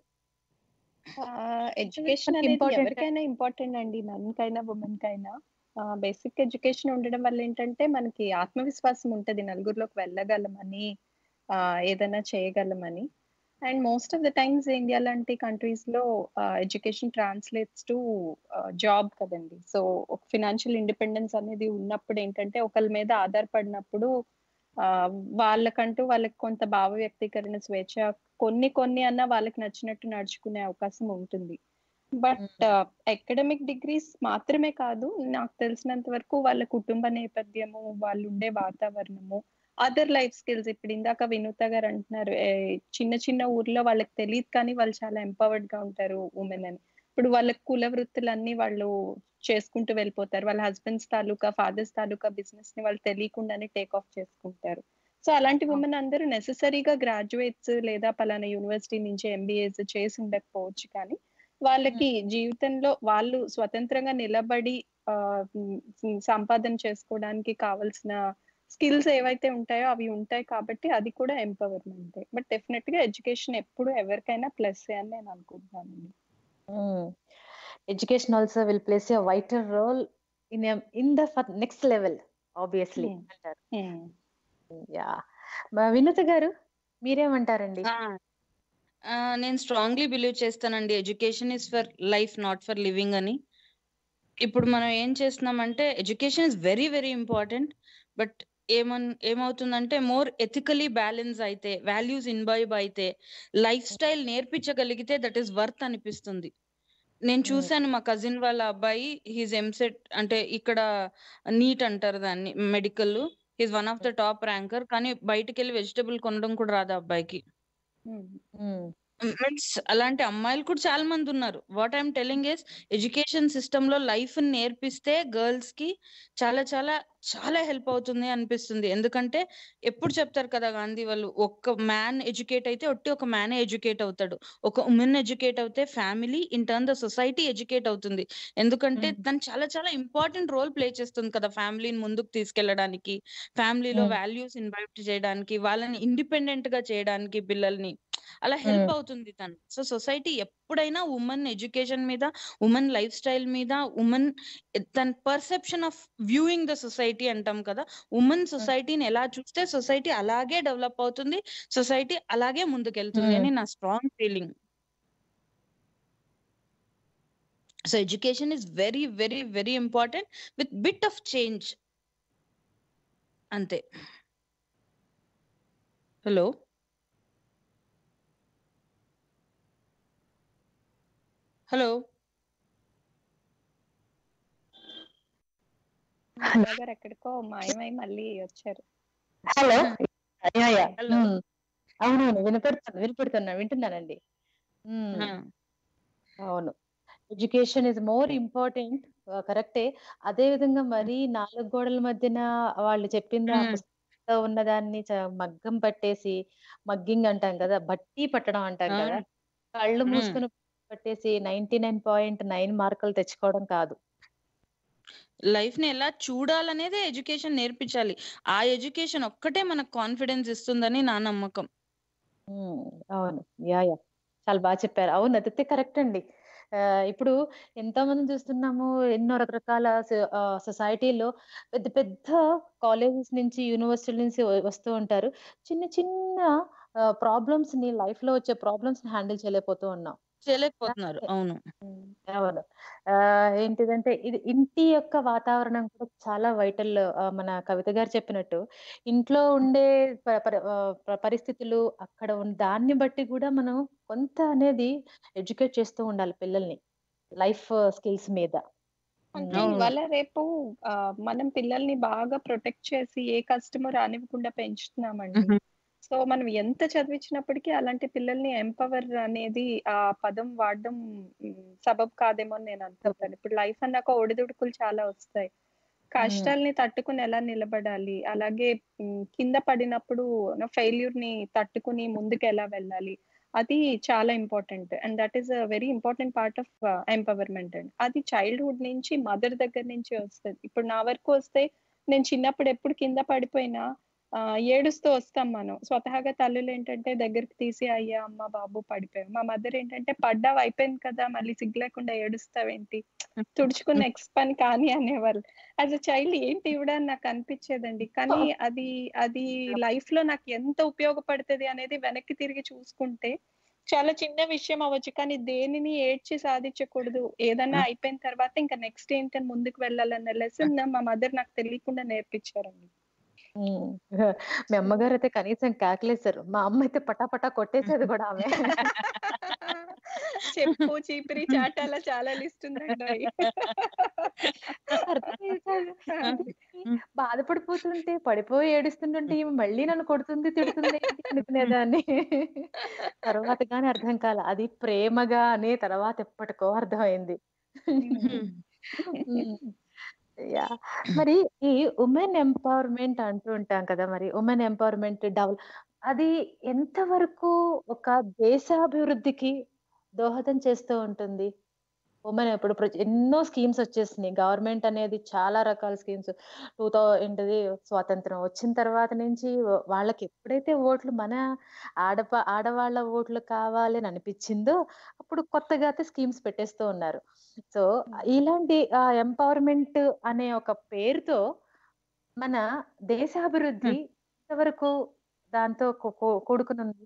ఎడ్యుకేషన్ మనకి అనేది important. ఎవరికైనా ఇంపార్టెంట్ అండి మెన్ కైనా ఉమెన్ కైనా బేసిక్ ఎడ్యుకేషన్ ఉండడం వల్ల ఏంటంటే మనకి ఆత్మవిశ్వాసం ఉంటది నలుగురిలోకి వెళ్ళగలమని ఆ, ఏదైనా చేయగలమని and most of the times India లాంటి కంట్రీస్ లో ఎడ్యుకేషన్ ట్రాన్స్లేట్స్ టు జాబ్ కదండి సో ఒక ఫినాన్షియల్ ఇండిపెండెన్స్ అనేది ఉన్నప్పుడు ఏంటంటే ఒకరి మీద ఆధారపడినప్పుడు ఆ, వాళ్ళకంటూ వాళ్ళకి కొంత భావ వ్యక్తీకరణ స్వేచ్ఛ కొన్ని కొన్ని అన్న వాళ్ళకి నచ్చినట్టు నడుచుకునే అవకాశం ఉంటుంది బట్ అకాడమిక్ డిగ్రీస్ మాత్రమే కాదు నాకు తెలిసినంత వరకు వాళ్ళ కుటుంబ నేపథ్యము వాళ్ళు ఉండే వాతావరణము అదర్ లైఫ్ స్కిల్స్ ఇప్పుడు ఇందాక వినూత గారు అంటున్నారు ఏ, చిన్న చిన్న ఊర్లో వాళ్ళకి తెలియదు కానీ వాళ్ళు చాలా ఎంపవర్డ్ గా ఉంటారు ఉమెన్ అని ఇప్పుడు వాళ్ళ కుల వృత్తులన్నీ వాళ్ళు చేసుకుంటూ వెళ్ళిపోతారు వాళ్ళ హస్బెండ్స్ తాలూకా ఫాదర్స్ తాలూకా బిజినెస్ ని వాళ్ళు తెలియకుండానే టేక్ ఆఫ్ చేసుకుంటారు సో అలాంటి ఉమెన్ అందరూ నెససరీగా గ్రాడ్యుయేట్స్ లేదా పలానా యూనివర్సిటీ నుంచి ఎంబీఏస్ చేసి ఉండకపోవచ్చు కానీ వాళ్ళకి జీవితంలో వాళ్ళు స్వతంత్రంగా నిలబడి ఆ, ఉమ్, సంపాదన చేసుకోవడానికి కావాల్సిన స్కిల్స్ ఏవైతే ఉంటాయో అవి ఉంటాయి కాబట్టి అది కూడా ఎంపవర్మెంట్ బట్ డెఫినెట్ గా ఎడ్యుకేషన్ ఎప్పుడు ఎవరికైనా ప్లస్ అని నేను అనుకుంటున్నానండి education also will plays a wider role in in the next level obviously Hmm. అంటారు ఉమ్. యా వినోత గారు మీరేమంటారండి ఆ, ఆ, నేను స్ట్రాంగ్లీ బిలీవ్ చేస్తానండి education is for life not for living అని ఇప్పుడు మనం ఏం చేస్తున్నామంటే education is very very important but ఏమన్ ఏమవుతుందంటే మోర్ ఎథికలీ బ్యాలెన్స్ అయితే వాల్యూస్ ఇన్బైబ్ అయితే లైఫ్ స్టైల్ నేర్పించగలిగితే దట్ ఈస్ వర్త్ అనిపిస్తుంది నేను Mm. చూశాను మా కజిన్ వాళ్ళ అబ్బాయి హీస్ ఎంసెట్ అంటే ఇక్కడ నీట్ అంటారు దాన్ని medical he's one of the top ranker కానీ బయటికి వెళ్ళి వెజిటబుల్ కొనడం కూడా రాదు ఆ అబ్బాయికి ఉమ్. Hmm. మీన్స్ అలాంటి అమ్మాయిలు కూడా చాలా మంది ఉన్నారు what I'm telling is education system లో లైఫ్ నేర్పిస్తే గర్ల్స్ కి చాలా చాలా చాలా హెల్ప్ అవుతుంది అనిపిస్తుంది ఎందుకంటే ఎప్పుడు చెప్తారు కదా గాంధీ వాళ్ళు ఒక్క మ్యాన్ ఎడ్యుకేట్ అయితే ఒట్టి ఒక మ్యానే ఎడ్యుకేట్ అవుతాడు ఒక ఉమెన్ ఎడ్యుకేట్ అవుతే family in turn the society educate అవుతుంది ఎందుకంటే Mm. తను చాలా చాలా ఇంపార్టెంట్ రోల్ ప్లే చేస్తుంది కదా ఫ్యామిలీని ముందుకు తీసుకెళ్ళడానికి ఫ్యామిలీలో Mm. వాల్యూస్ ఇన్వైట్ చేయడానికి వాళ్ళని ఇండిపెండెంట్ గా చేయడానికి పిల్లల్ని అలా హెల్ప్ Mm. అవుతుంది తను సో సొసైటీ ఎప్పుడైనా ఉమెన్ ఎడ్యుకేషన్ మీద ఉమెన్ లైఫ్ స్టైల్ మీద ఉమెన్ తన perception of viewing the society అంటాం కదా ఉమెన్ సొసైటీని ఎలా చూస్తే సొసైటీ అలాగే డెవలప్ అవుతుంది సొసైటీ అలాగే ముందుకెళ్తుంది అని నా strong feeling so education is very very very important with bit of change అంతే హలో హలో మంగా గారు ఎక్కడికో మాయమై మళ్ళీ వచ్చారు హలో యా యా Hello. మ్మ్. అవునవును వినపడుతుంది వినపడుతున్నా వింటున్నానండి మ్మ్. అవును ఎడ్యుకేషన్ ఇస్ మోర్ ఇంపార్టెంట్ కరెక్టే అదే విధంగా మరి నాలుగు గోడల మధ్యన వాళ్ళు చెప్పింది ఆ మ్మ్. పుస్తకంలో ఉన్నదాన్ని చ- మగ్గం పట్టేసి మగ్గింగ్ అంటాం కదా బట్టి పట్టడం అంటాం కదా అవును. కళ్ళు మ్మ్. మూసుకుని పట్టేసి నైన్టీ నైన్ పాయింట్ నైన్ మార్కులు తెచ్చుకోవడం కాదు లైఫ్ ని ఎలా చూడాలనేదే ఎడ్యుకేషన్ నేర్పించాలి ఆ ఎడ్యుకేషన్ ఒక్కటే మనకు కాన్ఫిడెన్స్ ఇస్తుందని నా నమ్మకం మ్మ్. అవును యా యా చాలా బాగా చెప్పారు అవును అదైతే కరెక్ట్ అండి ఆ, ఇప్పుడు ఎంతో మంది చూస్తున్నాము ఎన్నో రకరకాల సొసైటీలో పెద్ద పెద్ద కాలేజెస్ నుంచి యూనివర్సిటీ నుంచి వ- వస్తూ ఉంటారు చిన్న చిన్న ప్రాబ్లమ్స్ ని లైఫ్ లో వచ్చే ప్రాబ్లమ్స్ ని హ్యాండిల్ చేయలేకపోతూ ఉన్నాం చేయలేకపోతున్నారు అవును అవును ఆ ఏంటిదంటే ఇది ఇంటి యొక్క వాతావరణం కూడా చాలా వైటల్ మన కవిత గారు చెప్పినట్టు ఇంట్లో ఉండే ప- పరి- ఆ, ప- పరిస్థితులు అక్కడ ఉన్న దాన్ని బట్టి కూడా మనం కొంత అనేది ఎడ్యుకేట్ చేస్తూ ఉండాలి పిల్లల్ని లైఫ్ స్కిల్స్ మీద అంటే అవును. ఇవాళ రేపు ఆ, మనం పిల్లల్ని బాగా ప్రొటెక్ట్ చేసి ఏ కస్టమర్ రానివ్వకుండా పెంచుతున్నామండి సో మనం ఎంత చదివించినప్పటికీ అలాంటి పిల్లల్ని ఎంపవర్ అనేది ఆ పదం వాడడం మ్, సబబ్ కాదేమో అని నేను అనుకుంటాను ఇప్పుడు లైఫ్ అన్నాక ఒడిదుడుకులు చాలా వస్తాయి కష్టాల్ని తట్టుకుని ఎలా నిలబడాలి అలాగే మ్, కింద పడినప్పుడు ఫెయిల్యూర్ ని తట్టుకుని ముందుకు ఎలా వెళ్ళాలి అది చాలా important and that is a very important part of empowerment and అది చైల్డ్హుడ్ నుంచి మదర్ దగ్గర నుంచి వస్తుంది ఇప్పుడు నా వరకు వస్తే నేను చిన్నప్పుడు ఎప్పుడు కింద పడిపోయినా ఆ, ఏడుస్తూ వస్తాం మనం స్వతహాగా తల్లులు ఏంటంటే దగ్గరికి తీసి అయ్యా అమ్మ బాబు పడిపోయాం మా మదర్ ఏంటంటే పడ్డావు అయిపోయింది కదా మళ్ళీ సిగ్గు లేకుండా ఏడుస్తావేంటి తుడుచుకుని నెక్స్ట్ పని కానీ అనేవాళ్ళు యాజ్ అ చైల్డ్ ఏంటి ఇవిడ అని నాకు అనిపించేదండి కానీ అది అది లైఫ్ లో నాకు ఎంత ఉపయోగపడుతుంది అనేది వెనక్కి తిరిగి చూసుకుంటే చాలా చిన్న విషయం అవ్వచ్చు కానీ దేనిని ఏడ్చి సాధించకూడదు ఏదైనా అయిపోయిన తర్వాత ఇంకా నెక్స్ట్ ఏంటని ముందుకు వెళ్ళాలన్న లెసన్ మా మదర్ నాకు తెలియకుండా నేర్పించారండి ఉమ్. మీ అమ్మగారు అయితే కనీసం కేకలేశారు మా అమ్మ అయితే పటాపటా కొట్టేసేది కూడా ఆమె చెప్పు చీపిరి చాటాల చాలా లిస్ట్ ఉందండి అర్థమయ్యేది కాదు. బాధపడిపోతుంటే పడిపోయి ఏడుస్తుంటుంటే ఈమె మళ్ళీ నన్ను కొడుతుంది తిడుతుంది ఏంటి అనుకునేదాన్ని తర్వాత కానీ అర్థం కాల అది ప్రేమగా అనే తర్వాత ఎప్పటికో అర్థమైంది యా మరి ఈ ఉమెన్ ఎంపవర్మెంట్ అంటూ ఉంటాం కదా మరి ఉమెన్ ఎంపవర్మెంట్ డెవలప్ అది ఎంతవరకు ఒక దేశాభివృద్ధికి దోహదం చేస్తూ ఉంటుంది ఉమెన్ ఇప్పుడు ప్ర- ఎన్నో స్కీమ్స్ వచ్చేసినాయి గవర్నమెంట్ అనేది చాలా రకాల స్కీమ్స్ టూ థౌ ఏంటిది స్వాతంత్రం వచ్చిన తర్వాత నుంచి వా- వాళ్ళకి ఎప్పుడైతే ఓట్లు మన ఆడప ఆడవాళ్ళ ఓట్లు కావాలి అని అనిపించిందో అప్పుడు కొత్తగా అయితే స్కీమ్స్ పెట్టేస్తూ ఉన్నారు సో ఇలాంటి ఎంపవర్మెంట్ అనే ఒక పేరుతో మన దేశాభివృద్ధి ఎంతవరకు దాంతో కూ- కూ- కూడుకుని ఉంది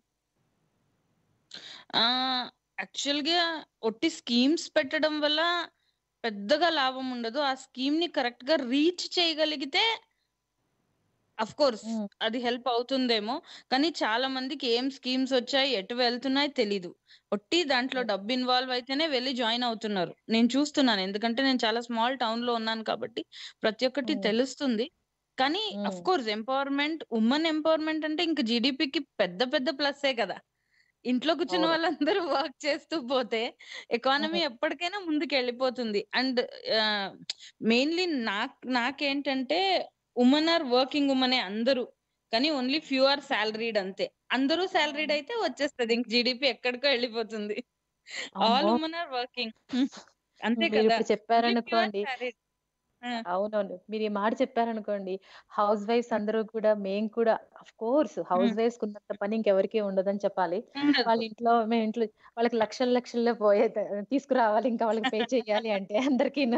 ఆ యాక్చువల్ గా ఒట్టి స్కీమ్స్ పెట్టడం వల్ల పెద్దగా లాభం ఉండదు ఆ స్కీమ్ ని కరెక్ట్ గా రీచ్ చేయగలిగితే అఫ్ కోర్స్ ఉమ్, అది హెల్ప్ అవుతుందేమో కానీ చాలా మందికి ఏం స్కీమ్స్ వచ్చాయి ఎటు వెళ్తున్నాయి తెలీదు ఒట్టి దాంట్లో ఉమ్, డబ్బు ఇన్వాల్వ్ అయితేనే వెళ్ళి జాయిన్ అవుతున్నారు నేను చూస్తున్నాను ఎందుకంటే నేను చాలా స్మాల్ టౌన్ లో ఉన్నాను కాబట్టి ప్రతి ఒక్కటి ఉమ్, తెలుస్తుంది కానీ of um, course empowerment women empowerment అంటే ఇంకా జీడిపికి పెద్ద పెద్ద ప్లస్సే కదా ఇంట్లో కూర్చున్న అవును. వాళ్ళందరూ వర్క్ చేస్తూ పోతే ఎకానమీ హ్మ్. ఎప్పటికైనా ముందుకెళ్ళిపోతుంది. అండ్ ఆహ్, మెయిన్‌లీ నాక్ నాకేంటంటే వుమెన్ ఆర్ వర్కింగ్ వుమనే అందరూ. కానీ ఓన్లీ ఫ్యూ ఆర్ సాలరీడ్ అంతే. అందరూ సాలరీడ్ హ్మ్. అయితే వచ్చేస్తది. ఇంక జీడీపీ ఎక్కడికో ఎళ్ళిపోతుంది. ఆల్ అమ్మో! Women are working. అంతే కదా! మీరిప్పుడు ఓన్లీ ఫ్యూ ఆర్ చెప్పారనుకోండి సాలరీడ్. ఆ! అవునవును. మీరు ఈ మాట చెప్పారనుకోండి, హౌస్ వైఫ్స్ అందరూ కూడా మేము కూడా ఆఫ్ కోర్స్ హౌస్ హ్మ్. వైఫ్స్‌కున్నంత పని ఇంకెవరికీ ఉండదని చెప్పాలి. వాళ్ళ ఉండదు. ఇంట్లో మేము ఇంట్లో వాళ్ళకి లక్షలు లక్షల్లో పోయే త తీసుకురావాలి ఇంకా వాళ్ళకి పే చేయాలి అంటే అందరికీను.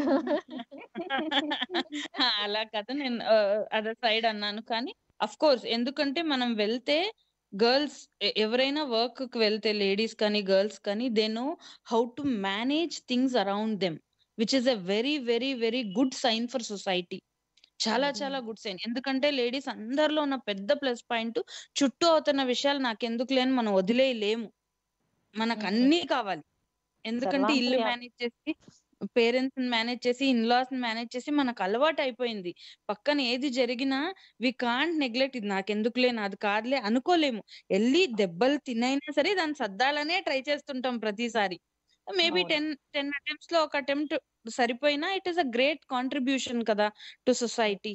ఆ! అలా కాదు నేను ఆహ్, అదర్ సైడ్ అన్నాను. కానీ ఆఫ్‌కోర్స్ ఎందుకంటే మనం వెళ్తే గర్ల్స్ ఎ ఎవరైనా వర్క్‌కి వెళ్తే లేడీస్ కానీ, గర్ల్స్ కానీ they know how to manage things around them. Which is a very, very, very good sign for society. చాలా హ్మ్. చాలా గుడ్ సైన్. ఎందుకంటే లేడీస్ అందరిలో ఉన్న పెద్ద ప్లస్ పాయింట్ చుట్టూ అవుతున్న విషయాలు నాకెందుకులే అని మనం వదిలేయలేము. హ్మ్. మనకన్నీ కావాలి. ఎందుకంటే ఇల్లు సర్వాంతర్యామి. మేనేజ్ చేసి, పేరెంట్స్‌ని మేనేజ్ చేసి, ఇన్‌లాస్‌ని మేనేజ్ చేసి మనకు అలవాటయిపోయింది. పక్కన ఏది జరిగినా వి కాంట్ నెగ్లెక్ట్ ఇది నాకెందుకులే, నాది కాదులే అనుకోలేము. ఎళ్లి దెబ్బలు తినైనా సరే దాన్ని సర్దాలనే ట్రై చేస్తుంటాం ప్రతిసారి. మేబీ అవును. 10, 10 అటెంప్ట్స్‌లో ఒక అటెంప్ట్ సరిపోయినా it is a great contribution కదా! To hmm. సొసైటీ.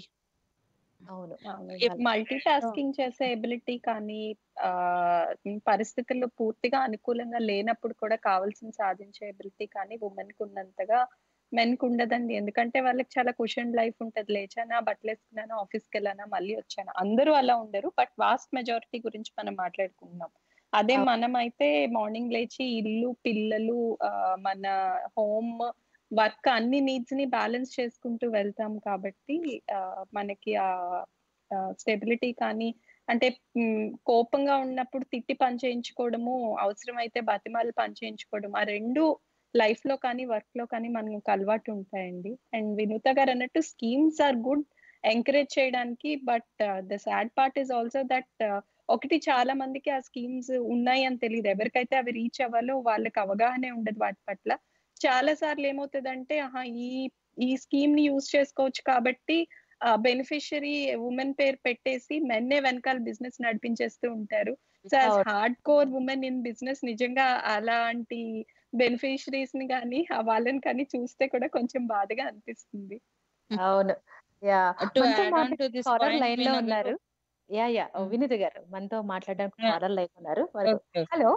అవును. అవును. ఎప్ చాలా. మల్టీ ఆ! టాస్కింగ్ చేసే ఎబిలిటీ కానీ ఆహ్, హ్మ్, పరిస్థితులు పూర్తిగా అనుకూలంగా లేనప్పుడు కూడా కావాల్సింది సాధించే ఎబిలిటీ కానీ వుమెన్‌కి ఉన్నంతగా మెన్‌కి ఉండదండి. ఎందుకంటే వాళ్ళకి చాలా కుషన్ లైఫ్ ఉంటది. లేచానా, బట్టలేసుకున్నానా, ఆఫీస్‌కెళ్ళానా, మళ్ళీ వచ్చానా. అందరూ అలా ఉండరు. బట్ వాస్ట్ మెజారిటీ గురించి మనం మాట్లాడుకుంటున్నాం. అదే అవును. మనమైతే మార్నింగ్ లేచి ఇల్లు, పిల్లలు ఆహ్, మన హోమ్, వర్క్ అన్ని నీడ్స్‌ని బ్యాలెన్స్ చేసుకుంటూ వెళ్తాం కాబట్టి ఆహ్, మనకి ఆహ్, ఆహ్, స్టెబిలిటీ కానీ అంటే హ్మ్, కోపంగా ఉన్నప్పుడు తిట్టి పని చేయించుకోవడము, అవసరమైతే బతిమాలి పని చేయించుకోవడం. ఆ 2 లైఫ్‌లో కానీ, వర్క్‌లో కానీ మనకు అలవాటు ఉంటాయండి. అండ్ వినూత గారన్నట్టు స్కీమ్స్ ఆర్ గుడ్ ఎంకరేజ్ చేయడానికి. But the sad part is also that ఒకటి చాలా మందికి ఆ స్కీమ్స్ ఉన్నాయి అని తెలీదు. ఎవరికైతే అవి రీచ్ అవ్వాలో వాళ్ళకి అవగాహనే ఉండదు వాటి పట్ల. చాలా సార్లు ఏమవుతదంటే, ఆహా! ఈ ఈ స్కీమ్‌ని యూజ్ చేసుకోవచ్చు కాబట్టి ఆహ్, బెనిఫిషియరీ వుమెన్ పేరు పెట్టేసి మెన్నే వెనకాల బిజినెస్ నడిపించేస్తూ ఉంటారు. సో, యాస్ అవును. Hard core women in business నిజంగా అలాంటి బెనిఫిషరీస్‌ని గాని, ఆహ్, వాళ్ళని కానీ చూస్తే కూడా కొంచెం బాధగా అనిపిస్తుంది. అవును. యాహ్! టు మనతో యాడ్ ఆన్ టు మాట్లాడడానికి దిస్ కాలర్ పాయింట్ లైన్‌లో వీణా గారు ఉన్నారు. యాహ్! యాహ్! హ్మ్. వినీత గారు మనతో మాట్లాడడానికి ఆ! కాలర్ లైన్‌లో ఉన్నారు. వారికి okay. Okay. Hello!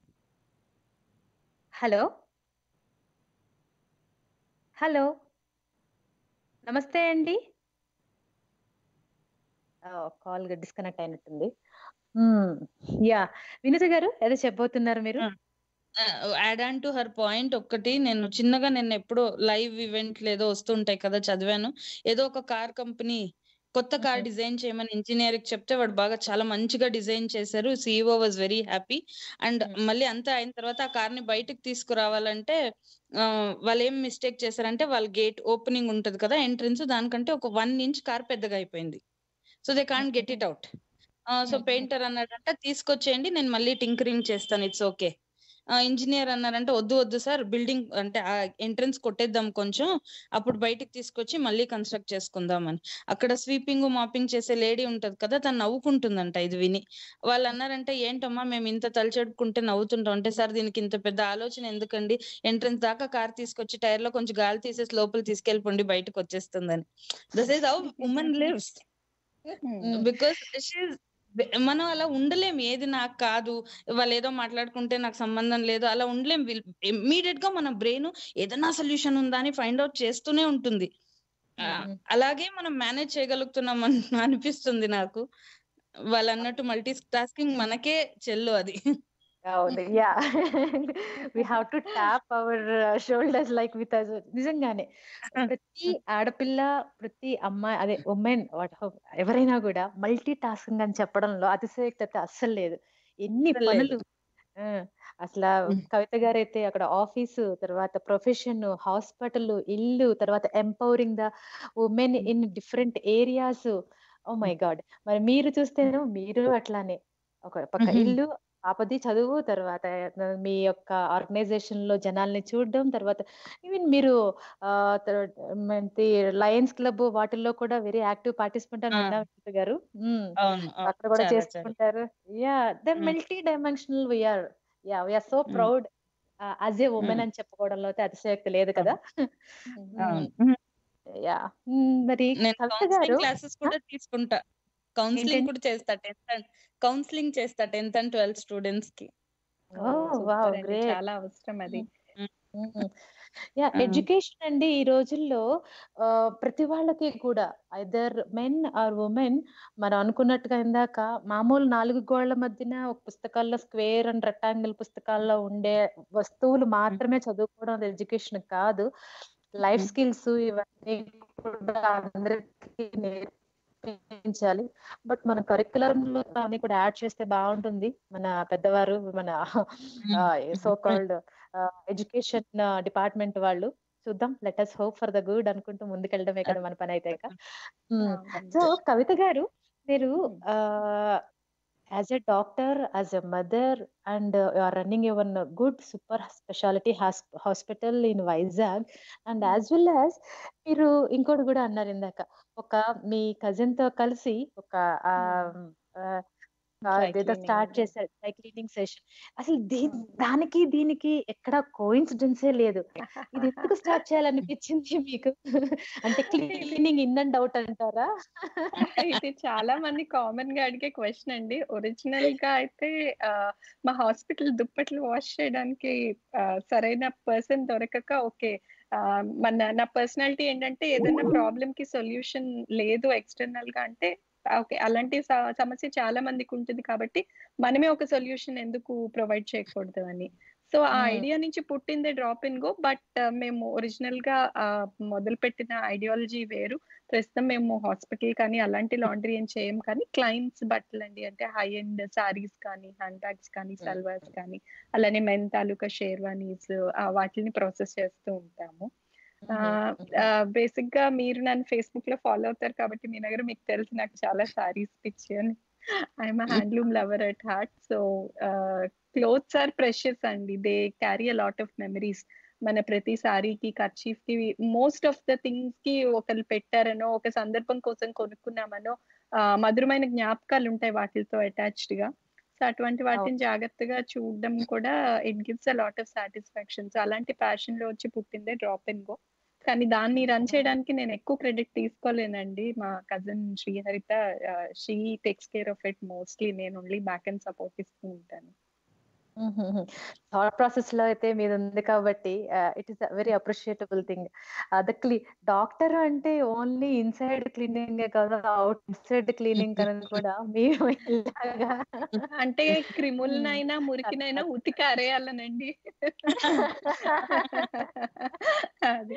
Hello! Hello! నమస్తే అండి. ఓహ్! కాల్ డిస్కనెక్ట్ అయినట్టుంది. హ్మ్. యాహ్! వినీత గారు ఏదో చెప్పబోతున్నారు మీరు? ఆ! Ah, add on to her point ఒక్కటి నేను చిన్నగా నిన్నెప్పుడో లైవ్ ఈవెంట్లు ఏదో వస్తుంటాయి కదా! చదివాను. ఏదో ఒక కార్ కంపెనీ కొత్త కార్ హ్మ్. డిజైన్ చేయమని ఇంజినీర్‌కి చెప్తే వాడు బాగా చాలా మంచిగా డిజైన్ చేశారు. CEO was very happy. And hmm. మళ్ళీ అంతా అయిన తర్వాత ఆ కార్‌ని బయటకి తీసుకురావాలంటే ఆహ్, వాళ్ళేం మిస్టేక్ చేశారంటే వాళ్ళ గేట్ ఓపెనింగ్ ఉంటది కదా! ఎంట్రన్స్ దానికంటే ఒక 1 ఇంచ్ కార్ పెద్దగా అయిపోయింది. సో, దే కాంట్ గెట్ హుహు. It out. ఆహ్, సో, హుహు. పెయింటర్ అన్నాడంట తీసుకొచ్చేయండి నేను మళ్ళీ టింకరింగ్ చేస్తాను. It's okay. ఆహ్, ఇంజినీర్ అన్నారంట వద్దు వద్దు సార్ బిల్డింగ్ అంటే ఆ ఎంట్రన్స్ కొట్టేద్దాం కొంచెం. అప్పుడు బయటికి తీసుకొచ్చి మళ్ళీ కన్‌స్ట్రక్ట్ చేసుకుందాం అని. అక్కడ స్వీపింగ్, మాపింగ్ చేసే లేడీ ఉంటది కదా! తను నవ్వుకుంటుందంట ఇది విని. వాళ్ళన్నారంట ఏంటమ్మా మేము ఇంత తలచెడుకుంటే నవ్వుతుంటాం అంటే, సార్ దీనికి ఇంత పెద్ద ఆలోచన ఎందుకండి? ఎంట్రన్స్ దాకా కార్ తీసుకొచ్చి టైర్‌లో కొంచెం గాలి తీసేసి లోపలికి తీసుకెళ్ళిపోండి బయటకొచ్చేస్తుందని. This is how woman lives. Hmm. Because she is బె మనం అలా ఉండలేం. ఏది నాకు కాదు. వాళ్ళేదో మాట్లాడుకుంటే నాకు సంబంధం లేదు. అలా ఉండలేం. విల్ ఇమ్మీడియేట్‌గా మన బ్రెయిన్ ఏదన్నా సొల్యూషన్ ఉందా అని ఫైండ్ ఔట్ చేస్తూనే ఉంటుంది. ఆహ్, హుహు. అలాగే మనం మేనేజ్ చేయగలుగుతున్నాం అని అనిపిస్తుంది నాకు. వాళ్ళన్నట్టు మల్టీ టాస్కింగ్ మనకే చెల్లు అది. అవును. Yeah! We have to tap our shoulders like with us నిజంగానే. ప్రతి ఆడపిల్ల, ప్రతి అమ్మాయి అదే వుమెన్ వాట్ హౌ ఎవరైనా గూడా మల్టీ టాస్కింగ్ అని చెప్పడంలో అతిశయోక్తత అస్సలు లేదు. ఎన్ని అస్సలు లేదు. పనులు ఆ! అసలా హ్మ్. కవిత గారైతే అక్కడ ఆఫీసు, తర్వాత ప్రొఫెషను, హాస్పిటలు, ఇల్లు, తర్వాత empowering the women hmm. In different areas. Oh my hmm. God! మరి మీరు చూస్తేను మీరు అట్లానే. ఒక పక్క హుహు. ఇల్లు, పాపది చదువు, తర్వాత మీ యొక్క ఆర్గనైజేషన్‌లో జనాల్ని చూడడం, తర్వాత ఈవెన్ మీరు ఆహ్, థర్డ్ ఏంటి లయన్స్ క్లబ్ వాటిల్లో కూడా వెరీ యాక్టివ్ పార్టిసిపెంట్ అని ఆ! విన్నా వినీత గారు. హ్మ్. అవును. అవును. అక్కడ కూడా చాలా చాలా. చేసుకుంటారు. Yeah! The hmm. Multi dimensional we are. Yeah we are so Mm. Proud as a women Mm. అని చెప్పుకోవడంలో అయితే అతిశయోక్తి లేదు కదా అవును యా మరి నేను కవిత కౌన్సిలింగ్ గారు క్లాసెస్ కూడా తీసుకుంటా కౌన్సిలింగ్ ఏంటండి? కూడా చేస్తా టెన్త్ అండ్ కౌన్సిలింగ్ చేస్తా టెన్త్ అండ్ ట్వెల్త్ స్టూడెంట్స్ కి ఓ వావ్ గ్రేట్ చాలా అవసరం అది యా ఆ. ఎడ్యుకేషన్ అండి ఈ రోజుల్లో ఆ, ప్రతి వాళ్ళకి కూడా ఐదర్ మెన్ ఆర్ ఉమెన్ మనం అనుకున్నట్టుగా ఇందాక మామూలు నాలుగు గోళ్ల మధ్యన ఒక పుస్తకాల్లో స్క్వేర్ అండ్ రెక్టాంగిల్ పుస్తకాల్లో ఉండే వస్తువులు మాత్రమే చదువుకోవడం ఎడ్యుకేషన్ కాదు లైఫ్ మ్మ్. స్కిల్స్ ఇవన్నీ కూడా అందరికీ నేర్పించాలి బట్ మన కరికులం లో అన్ని కూడా యాడ్ చేస్తే బాగుంటుంది మన పెద్దవారు మన సో కాల్డ్ ఎడ్యుకేషన్ డిపార్ట్మెంట్ వాళ్ళు చూద్దాం let us hope for the good అనుకుంటూ ముందుకెళ్ళడమే కదా మన పని అయితే ఇక. మ్మ్. సో కవిత గారు మీరు as a doctor as a mother and are running your good super speciality hospital in Vizag and as well as మీరు ఇంకోటి కూడా అన్నారు ఇందాక ఒక మీ కజిన్ తో కలిసి ఒక ఆ, ఆ, ఆ, Dry ఏదో cleaning. స్టార్ట్ చేశారు డ్రై క్లీనింగ్ సెషన్ అసలు దీ- దానికి దీనికి ఎక్కడ కోయిన్సిడెన్సే లేదు ఇది ఎందుకు స్టార్ట్ చేయాలనిపించింది మీకు అంటే క్లీనింగ్ ఇన్ అండ్ అవుట్ అంటారా ఇది చాలా మంది కామన్ గా అడిగే క్వశ్చన్ అండి ఒరిజినల్ గా అయితే ఆ, మా హాస్పిటల్ దుప్పట్లు వాష్ చేయడానికి ఆ, సరైన పర్సన్ దొరకక ఓకే ఆ, మన నా పర్సనాలిటీ ఏంటంటే ఏదైనా ప్రాబ్లమ్ కి సొల్యూషన్ లేదు ఎక్స్టర్నల్ గా అంటే ఓకే అలాంటి స- సమస్య చాలా మందికి ఉంటుంది కాబట్టి మనమే ఒక సొల్యూషన్ ఎందుకు ప్రొవైడ్ చేయకూడదు అని సో ఆ Hmm. ఐడియా నుంచి పుట్టిందే డ్రాప్ ఇన్ గో బట్ మేము ఒరిజినల్ గా మొదలు పెట్టిన ఐడియాలజీ వేరు ప్రస్తుతం మేము హాస్పిటల్ కానీ అలాంటి లాండ్రీ ఏం చేయం కానీ క్లయింట్స్ బట్టలు అండి అంటే హై ఎండ్ సారీస్ కానీ హ్యాండ్ బ్యాగ్స్ కానీ సల్వార్స్ కానీ అలానే మెన్ తాలూకా షేర్వానీస్ వాటిని ప్రాసెస్ చేస్తూ ఉంటాము బేసిక్ గా మీరు నన్ను ఫేస్బుక్ లో ఫాలో అవుతారు కాబట్టి మీ దగ్గర మీకు తెలుసు నాకు చాలా సారీస్ పిచ్చి అని I'm handloom lover at heart so clothes are precious అండి they carry a lot of memories మన ప్రతి సారీకి కర్చీఫ్ కి మోస్ట్ ఆఫ్ ద థింగ్స్ కి ఒకరు పెట్టారనో ఒక సందర్భం కోసం కొనుక్కున్నామనో ఆ, మధురమైన జ్ఞాపకాలు ఉంటాయి వాటితో అటాచ్డ్ గా సో అటువంటి వాటిని జాగ్రత్తగా చూడడం కూడా it gives a lot of satisfaction so అలాంటి ప్యాషన్ లో వచ్చి పుట్టిందే డ్రాప్ అండ్ గో కానీ దాన్ని రన్ చేయడానికి నేను ఎక్కువ క్రెడిట్ తీసుకోలేనండి మా cousin Sriharitha she takes care of it mostly నేను ఓన్లీ బ్యాక్ అండ్ సపోర్ట్ ఇస్తూ ఉంటాను థాట్ ప్రాసెస్ లో అయితే మీద ఉంది కాబట్టి it is very appreciatable thing అది క్లీ డాక్టర్ అంటే ఓన్లీ ఇన్సైడ్ క్లీనింగ్ కాదు అవుట్ సైడ్ క్లీనింగ్ అని కూడా మేము ఇలాగా అంటే క్రిములనైనా మురికినైనా ఉతికి అరేయాలనండి అది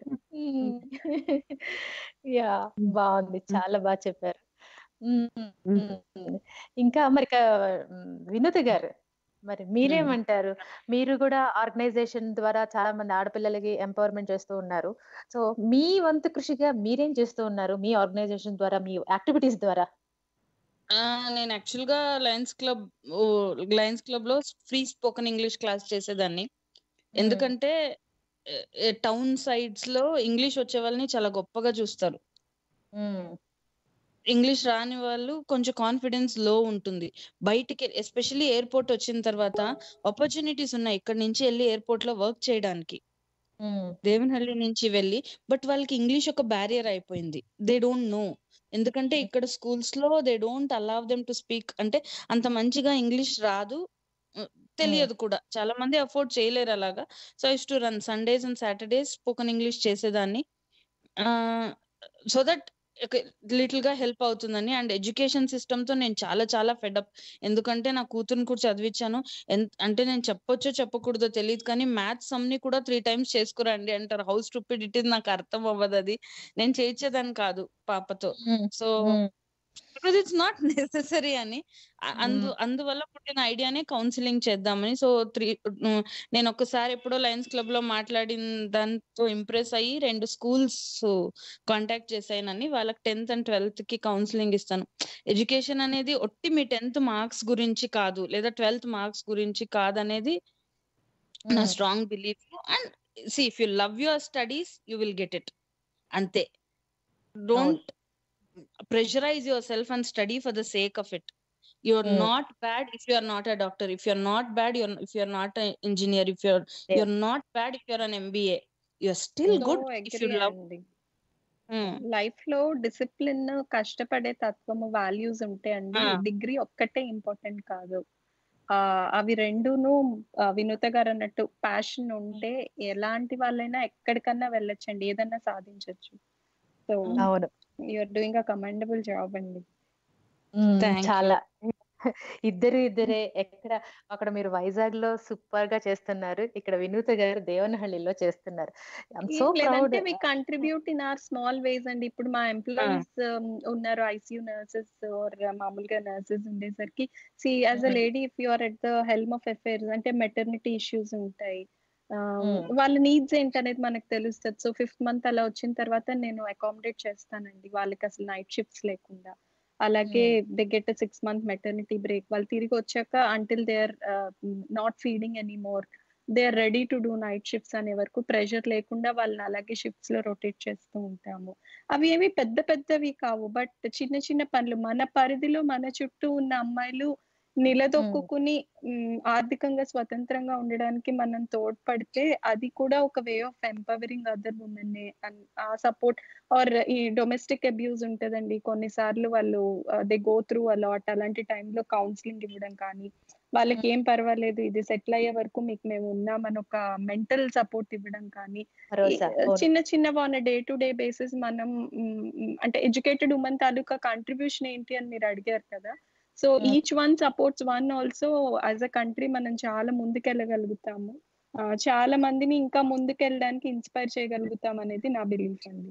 యా బాగుంది చాలా బాగా చెప్పారు మ్మ్. ఇంకా మరి క- మ్, వినోద్ గారు మరి మీరేమంటారు మీరు కూడా ఆర్గనైజేషన్ ద్వారా చాలా మంది ఆడపిల్లలకి ఎంపవర్మెంట్ చేస్తూ ఉన్నారు సో మీ వంతు కృషిగా మీరేం చేస్తూ ఉన్నారు మీ ఆర్గనైజేషన్ ద్వారా మీ యాక్టివిటీస్ ద్వారా ఆ, నేను యాక్చువల్ గా లయన్స్ క్లబ్ లయన్స్ క్లబ్ లో ఫ్రీ స్పోకెన్ ఇంగ్లీష్ క్లాస్ చేసేదాన్ని ఎందుకంటే టౌన్ సైడ్స్ లో ఇంగ్లీష్ వచ్చే వాళ్ళని చాలా గొప్పగా చూస్తారు మ్మ్. ఇంగ్లీష్ రాని వాళ్ళు కొంచెం కాన్ఫిడెన్స్ లో ఉంటుంది బయటికి ఎస్పెషల్లీ ఎయిర్పోర్ట్ వచ్చిన తర్వాత ఆపర్చునిటీస్ ఉన్నాయి ఇక్కడ నుంచి వెళ్ళి ఎయిర్పోర్ట్ లో వర్క్ చేయడానికి మ్మ్. దేవనహల్లి నుంచి వెళ్ళి బట్ వాళ్ళకి ఇంగ్లీష్ ఒక బ్యారియర్ అయిపోయింది దే డోంట్ నో ఎందుకంటే ఇక్కడ స్కూల్స్ లో they don't allow them to speak అంటే అంత మంచిగా ఇంగ్లీష్ రాదు ఉ, తెలియదు కూడా చాలా మంది అఫోర్డ్ చేయలేరు అలాగా so is to run Sundays and Saturdays spoken English చేసేదాన్ని సో దట్ లిటిల్ గా హెల్ప్ అవుతుందని అండ్ ఎడ్యుకేషన్ సిస్టమ్ తో నేను చాలా చాలా ఫెడప్ ఎందుకంటే నా కూతురుని కూడా చదివించాను ఎన్- అంటే నేను చెప్పొచ్చో చెప్పకూడదో తెలియదు కానీ మ్యాథ్స్ సమ్ ని కూడా త్రీ టైమ్స్ చేసుకురండి అంటారు హౌస్ స్టూపిడిటీ నాకు అర్థం అవ్వదు అది నేను చేయించేదాన్ని కాదు పాపతో mm. So mm. Because it's not necessary అని అ- అందు అందువల్ల పుట్టిన ఐడియానే కౌన్సిలింగ్ చేద్దామని సో త్రీ నేను ఒక్కసారి ఎప్పుడో లయన్స్ క్లబ్ లో మాట్లాడిన దాంతో ఇంప్రెస్ అయ్యి రెండు స్కూల్స్ కాంటాక్ట్ చేశానని వాళ్ళకి టెన్త్ అండ్ ట్వెల్త్ కి కౌన్సిలింగ్ ఇస్తాను ఎడ్యుకేషన్ అనేది ఒట్టి మీ టెన్త్ మార్క్స్ గురించి కాదు లేదా ట్వెల్త్ మార్క్స్ గురించి కాదనేది నా mm. Strong belief and see if you love your studies you will get it అంతే don't pressurize yourself and study for the sake of it you're Mm. not bad if you're not a doctor if you're not bad you're if you're not an engineer if you're Yes. you're not bad if you're an mba you're still so good if you అగ్రి love అండి Mm. Life లో discipline కష్టపడే తత్వము values ఉంటే అండి ఆ. Degree ఒక్కటే important కాదు ఆ అవి రెండును ఆ, వినూత గారు అన్నట్టు ప్యాషన్ ఉంటే ఎలాంటి వాళ్ళైనా ఎక్కడికన్నా వెళ్ళొచ్చండి ఏదన్నా సాధించొచ్చు సో అవును you're doing a commendable job అండి మ్మ్. Thank you. చాలా ఇద్దరు ఇద్దరే ఎక్కడ అక్కడ మీరు వైజాగ్ లో సూపర్ గా చేస్తున్నారు ఇక్కడ వినూత గారు దేవనహಳ್ಳಿలో చేస్తున్నారు ఐఎమ్ సో ఏం లేదంటే proud we contribute in our small ways అండి ఇప్పుడు మా ఎంప్లాయీస్ ఉన్నారు ఐసీయూ నర్సెస్ ఆర్ మామూలుగా నర్సెస్ ఉండేసరికి see as a Mhm. Lady if you are at the helm of affairs అంటే మెటర్నిటీ ఇష్యూస్ ఉంటాయి ఆ, Mm. వాళ్ళ నీడ్స్ ఏంటనేది మనకు తెలుస్తుంది సో ఫిఫ్త్ మంత్ అలా వచ్చిన తర్వాత నేను అకామిడేట్ చేస్తానండి వాళ్ళకి అసలు నైట్ షిఫ్ట్స్ లేకుండా అలాగే they get six month maternity break వాళ్ళు తిరిగి వచ్చాక until they are not feeding any more they are ready to do night shifts అనే వరకు ప్రెషర్ లేకుండా వాళ్ళని అలాగే షిఫ్ట్స్ లో రొటేట్ చేస్తూ ఉంటాము అవి ఏమి పెద్ద పెద్దవి కావు బట్ చిన్న చిన్న పనులు మన పరిధిలో మన చుట్టూ ఉన్న అమ్మాయిలు నిలదొక్కుని మ్, ఆర్థికంగా స్వతంత్రంగా ఉండడానికి మనం తోడ్పడితే అది కూడా ఒక way of empowering other women ఆ సపోర్ట్ ఆర్ ఈ డొమెస్టిక్ అబ్యూస్ ఉంటదండి కొన్నిసార్లు వాళ్ళు దే గో త్రూ అలాట్ అలాంటి టైంలో కౌన్సిలింగ్ ఇవ్వడం కానీ వాళ్ళకి ఏం పర్వాలేదు ఇది సెటిల్ అయ్యే వరకు మీకు మేము ఉన్నామని ఒక మెంటల్ సపోర్ట్ ఇవ్వడం కానీ భరోసా ఈ- అవును. చిన్న చిన్న on day to day basis మనం మ్, మ్, అంటే ఎడ్యుకేటెడ్ ఉమెన్ తాలూకా కాంట్రిబ్యూషన్ ఏంటి అని మీరు అడిగారు కదా so Mm. Each one supports one also as a country మనం చాలా ముందుకెళ్ళగలుగుతాము ఆ, చాలా మందిని ఇంకా ముందుకెళ్ళడానికి ఇన్స్పైర్ చేయగలుగుతాం అనేది నా బిలీఫ్ అండి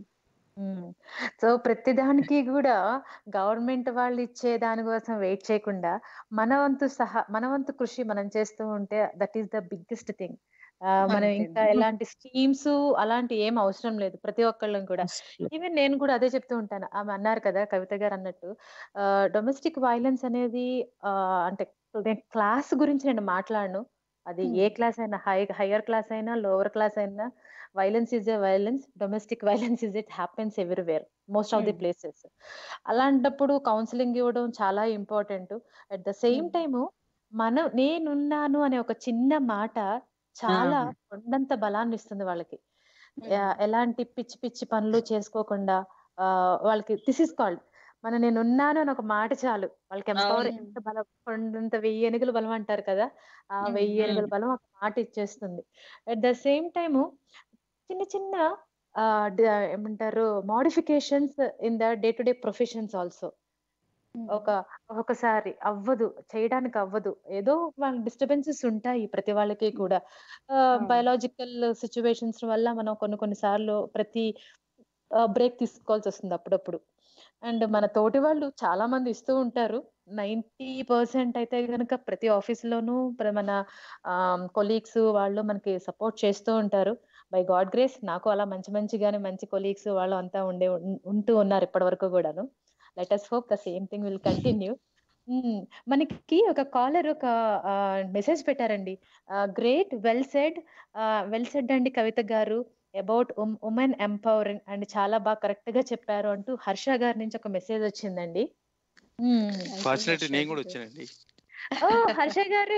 సో ప్రతిదానికి కూడా గవర్నమెంట్ వాళ్ళు ఇచ్చే దానికోసం వెయిట్ చేయకుండా మన వంతు సహా మన వంతు కృషి మనం చేస్తూ ఉంటే that is the biggest thing మనం అంతే ఇంకా అండి. ఎలాంటి స్కీమ్స్ అలాంటి ఏం అవసరం లేదు ప్రతి ఒక్కళ్ళం కూడా ఈవెన్ నేను కూడా అదే చెప్తూ ఉంటాను ఆమె అన్నారు కదా కవిత గారు అన్నట్టు డొమెస్టిక్ వైలెన్స్ అనేది ఆ, అంటే నేను క్లాస్ గురించి నేను మాట్లాడను అది ఏ Hmm. క్లాస్ అయినా హై హయ్యర్ క్లాస్ అయినా లోవర్ క్లాస్ అయినా violence is a violence domestic violence is it happens everywhere most of the Hmm. Places అలాంటప్పుడు కౌన్సిలింగ్ ఇవ్వడం చాలా important at the same Hmm. Time మనం నేనున్నాను అనే ఒక చిన్న మాట చాలా Ah. కొండంత బలాన్ని ఇస్తుంది వాళ్ళకి Hmm. యా- ఎలాంటి పిచ్చి పిచ్చి పనులు చేసుకోకుండా ఆ, వాళ్ళకి దిస్ ఇస్ కాల్డ్ మన నేను ఉన్నాను అని ఒక మాట చాలు వాళ్ళకి ఎంపవర్ అవును. ఎంత బలం కొండంత వెయ్యి ఏనుగుల బలం అంటారు కదా ఆ Hmm. వెయ్యి ఏనుగుల బలం ఒక మాట ఇచ్చేస్తుంది అట్ ద సేమ్ టైము చిన్న చిన్న ఆ, డ- ఏమంటారు modifications in the day to day professions also Hmm. ఒక ఒక్కొక్కసారి అవ్వదు చేయడానికి అవ్వదు ఏదో వాళ్ళ డిస్టర్బెన్సెస్ ఉంటాయి ప్రతి వాళ్ళకి కూడా అవును. బయలాజికల్ సిచ్యువేషన్స్ వల్ల మనం కొన్ని కొన్ని సార్లు ప్రతి బ్రేక్ తీసుకోవాల్సి వస్తుంది అప్పుడప్పుడు అండ్ మన తోటి వాళ్ళు చాలా మంది ఇస్తూ ఉంటారు నైంటీ పర్సెంట్ అయితే కనుక ప్రతి ఆఫీస్ లోనూ ప్ర- మన కొలీగ్స్ వాళ్ళు మనకి సపోర్ట్ చేస్తూ ఉంటారు బై గాడ్ గ్రేస్ నాకు అలా మంచి మంచిగానే మంచి కొలీగ్స్ వాళ్ళు అంతా ఉండే ఉన్- ఉంటూ ఉన్నారు ఇప్పటి వరకు కూడాను let us hope the same thing will continue మనకి ఒక కాలర్ ఒక మెసేజ్ పెట్టారండి great well said well said అండి కవిత గారు అబౌట్ ఉమెన్ ఎంపవరింగ్ అండ్ చాలా బాగా కరెక్ట్ గా చెప్పారు అంటూ హర్ష గారి నుంచి ఒక మెసేజ్ వచ్చిందండి మ్మ్. ఫార్చునేట్ హర్ష నేను కూడా గారు. వచ్చానండి ఓ హర్ష గారు